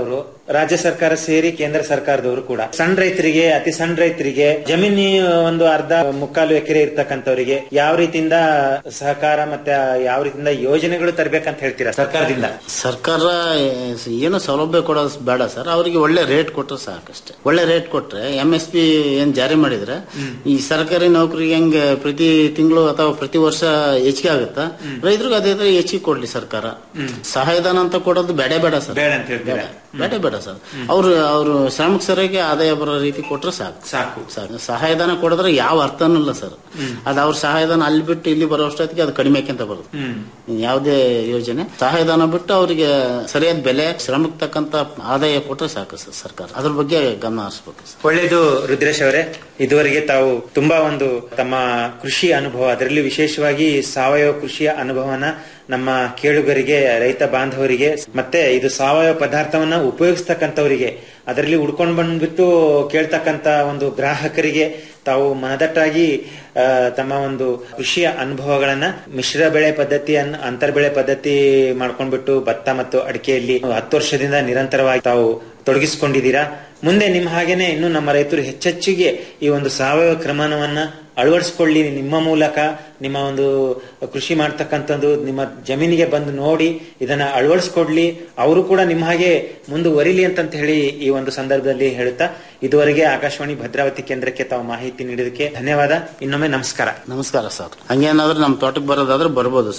ರಾಜ್ಯ ಸರ್ಕಾರ ಸೇರಿ ಕೇಂದ್ರ ಸರ್ಕಾರದವರು ಕೂಡ ಸಣ್ಣ ರೈತರಿಗೆ ಅತಿ ಸಣ್ಣ ರೈತರಿಗೆ ಜಮೀನಿ ಒಂದು ಅರ್ಧ ಮುಕ್ಕಾಲು ಎಕರೆ ಇರ್ತಕ್ಕಂಥವರಿಗೆ ಯಾವ ರೀತಿಯಿಂದ ಸಹಕಾರ ಮತ್ತೆ ಯಾವ ರೀತಿಯಿಂದ ಯೋಜನೆಗಳು ತರಬೇಕಂತ ಹೇಳ್ತೀರಾ ಸರ್ಕಾರದಿಂದ ಸರ್ಕಾರ ಏನು ಸೌಲಭ್ಯ ಕೊಡೋದು ಬೇಡ ಸರ್ ಅವರಿಗೆ ಒಳ್ಳೆ ರೇಟ್ ಕೊಟ್ರೆ ಸಾಕಷ್ಟೇ ಒಳ್ಳೆ ರೇಟ್ ಕೊಟ್ರೆ ಎಂ ಎಸ್ ಪಿ ಏನ್ ಜಾರಿ ಮಾಡಿದ್ರೆ ಈ ಸರ್ಕಾರಿ ನೌಕರಿಗೆ ಹೆಂಗೆ ಪ್ರತಿ ತಿಂಗಳು ಅಥವಾ ಪ್ರತಿ ವರ್ಷ ಹೆಚ್ಚಿಗೆ ಆಗುತ್ತಾ ರೈತರಿಗೆ ಅದೇ ತರ ಹೆಚ್ಚಿಗೆ ಕೊಡ್ಲಿ ಸರ್ಕಾರ ಸಹಾಯಧನ ಅಂತ ಕೊಡೋದು ಬೇಡ ಬೇಡ ಸರ್ ಬೇಡ ಅಂತ ಹೇಳ್ತೀರಾ ಬೇಡ ಬೇಡ ಸರ್ ಅವ್ರು ಅವ್ರು ಶ್ರಮಕ್ಕೆ ಸರಿಯಾಗಿ ಆದಾಯ ಬರೋ ರೀತಿ ಕೊಟ್ರೆ ಸಾಕು ಸಾಕು ಸಾಕು ಸಹಾಯಧನ ಕೊಡಿದ್ರೆ ಯಾವ ಅರ್ಥನೂ ಇಲ್ಲ ಸರ್ ಅದು ಅವ್ರ ಸಹಾಯಧನ ಅಲ್ಲಿ ಬಿಟ್ಟು ಇಲ್ಲಿ ಬರೋ ಅಷ್ಟೊತ್ತಿಗೆ ಅದು ಕಡಿಮೆ ಆಕ್ಯಂತ ಬರುತ್ತೆ ಯಾವುದೇ ಯೋಜನೆ ಸಹಾಯಧನ ಬಿಟ್ಟು ಅವರಿಗೆ ಸರಿಯಾದ ಬೆಲೆ ಶ್ರಮಕ್ಕೆ ತಕ್ಕಂತ ಆದಾಯ ಕೊಟ್ರೆ ಸಾಕು ಸರ್ ಸರ್ಕಾರ ಅದ್ರ ಬಗ್ಗೆ ಗಮನ ಹರಿಸ್ಬೇಕು ಸರ್ ಒಳ್ಳೆಯದು ರುದ್ರೇಶ್ ಅವರೇ ಇದುವರೆಗೆ ತಾವು ತುಂಬಾ ಒಂದು ತಮ್ಮ ಕೃಷಿ ಅನುಭವ ಅದರಲ್ಲಿ ವಿಶೇಷವಾಗಿ ಸಾವಯವ ಕೃಷಿಯ ಅನುಭವನ ನಮ್ಮ ಕೇಳುಗರಿಗೆ ರೈತ ಬಾಂಧವರಿಗೆ ಮತ್ತೆ ಇದು ಸಾವಯವ ಪದಾರ್ಥವನ್ನ ಉಪಯೋಗಿಸ್ತಕ್ಕಂಥವರಿಗೆ ಅದರಲ್ಲಿ ಉಡ್ಕೊಂಡು ಬಂದ್ಬಿಟ್ಟು ಕೇಳ್ತಕ್ಕಂತ ಒಂದು ಗ್ರಾಹಕರಿಗೆ ತಾವು ಮನದಟ್ಟಾಗಿ ಆ, ತಮ್ಮ ಒಂದು ಕೃಷಿಯ ಅನುಭವಗಳನ್ನ ಮಿಶ್ರ ಬೆಳೆ ಪದ್ಧತಿ ಅನ್- ಅಂತರ್ ಬೆಳೆ ಪದ್ಧತಿ ಮಾಡ್ಕೊಂಡ್ಬಿಟ್ಟು ಭತ್ತ ಮತ್ತು ಅಡಿಕೆಯಲ್ಲಿ ಹತ್ತು ವರ್ಷದಿಂದ ನಿರಂತರವಾಗಿ ತಾವು ತೊಡಗಿಸಿಕೊಂಡಿದ್ದೀರಾ ಮುಂದೆ ನಿಮ್ಮ ಹಾಗೇನೆ ಇನ್ನು ನಮ್ಮ ರೈತರು ಹೆಚ್ಚೆಚ್ಚಿಗೆ ಈ ಒಂದು ಸಾವಯವ ಕ್ರಮವನ್ನ ಅಳವಡಿಸ್ಕೊಳ್ಳಿ ನಿಮ್ಮ ಮೂಲಕ ನಿಮ್ಮ ಒಂದು ಕೃಷಿ ಮಾಡ್ತಕ್ಕಂಥದ್ದು ನಿಮ್ಮ ಜಮೀನಿಗೆ ಬಂದು ನೋಡಿ ಇದನ್ನ ಅಳವಡಿಸ್ಕೊಡ್ಲಿ ಅವರು ಕೂಡ ನಿಮ್ಮ ಹಾಗೆ ಮುಂದುವರಿಲಿ ಅಂತಂತ ಹೇಳಿ ಈ ಒಂದು ಸಂದರ್ಭದಲ್ಲಿ ಹೇಳುತ್ತಾ ಇದುವರೆಗೆ ಆಕಾಶವಾಣಿ ಭದ್ರಾವತಿ ಕೇಂದ್ರಕ್ಕೆ ತಾವು ಮಾಹಿತಿ ನೀಡಿದಕ್ಕೆ ಧನ್ಯವಾದ ಇನ್ನೊಮ್ಮೆ ನಮಸ್ಕಾರ ನಮಸ್ಕಾರ ಸರ್ ಹಂಗೇನಾದ್ರೂ ನಮ್ಮ ತೋಟಕ್ಕೆ ಬರೋದಾದ್ರೆ ಬರ್ಬೋದು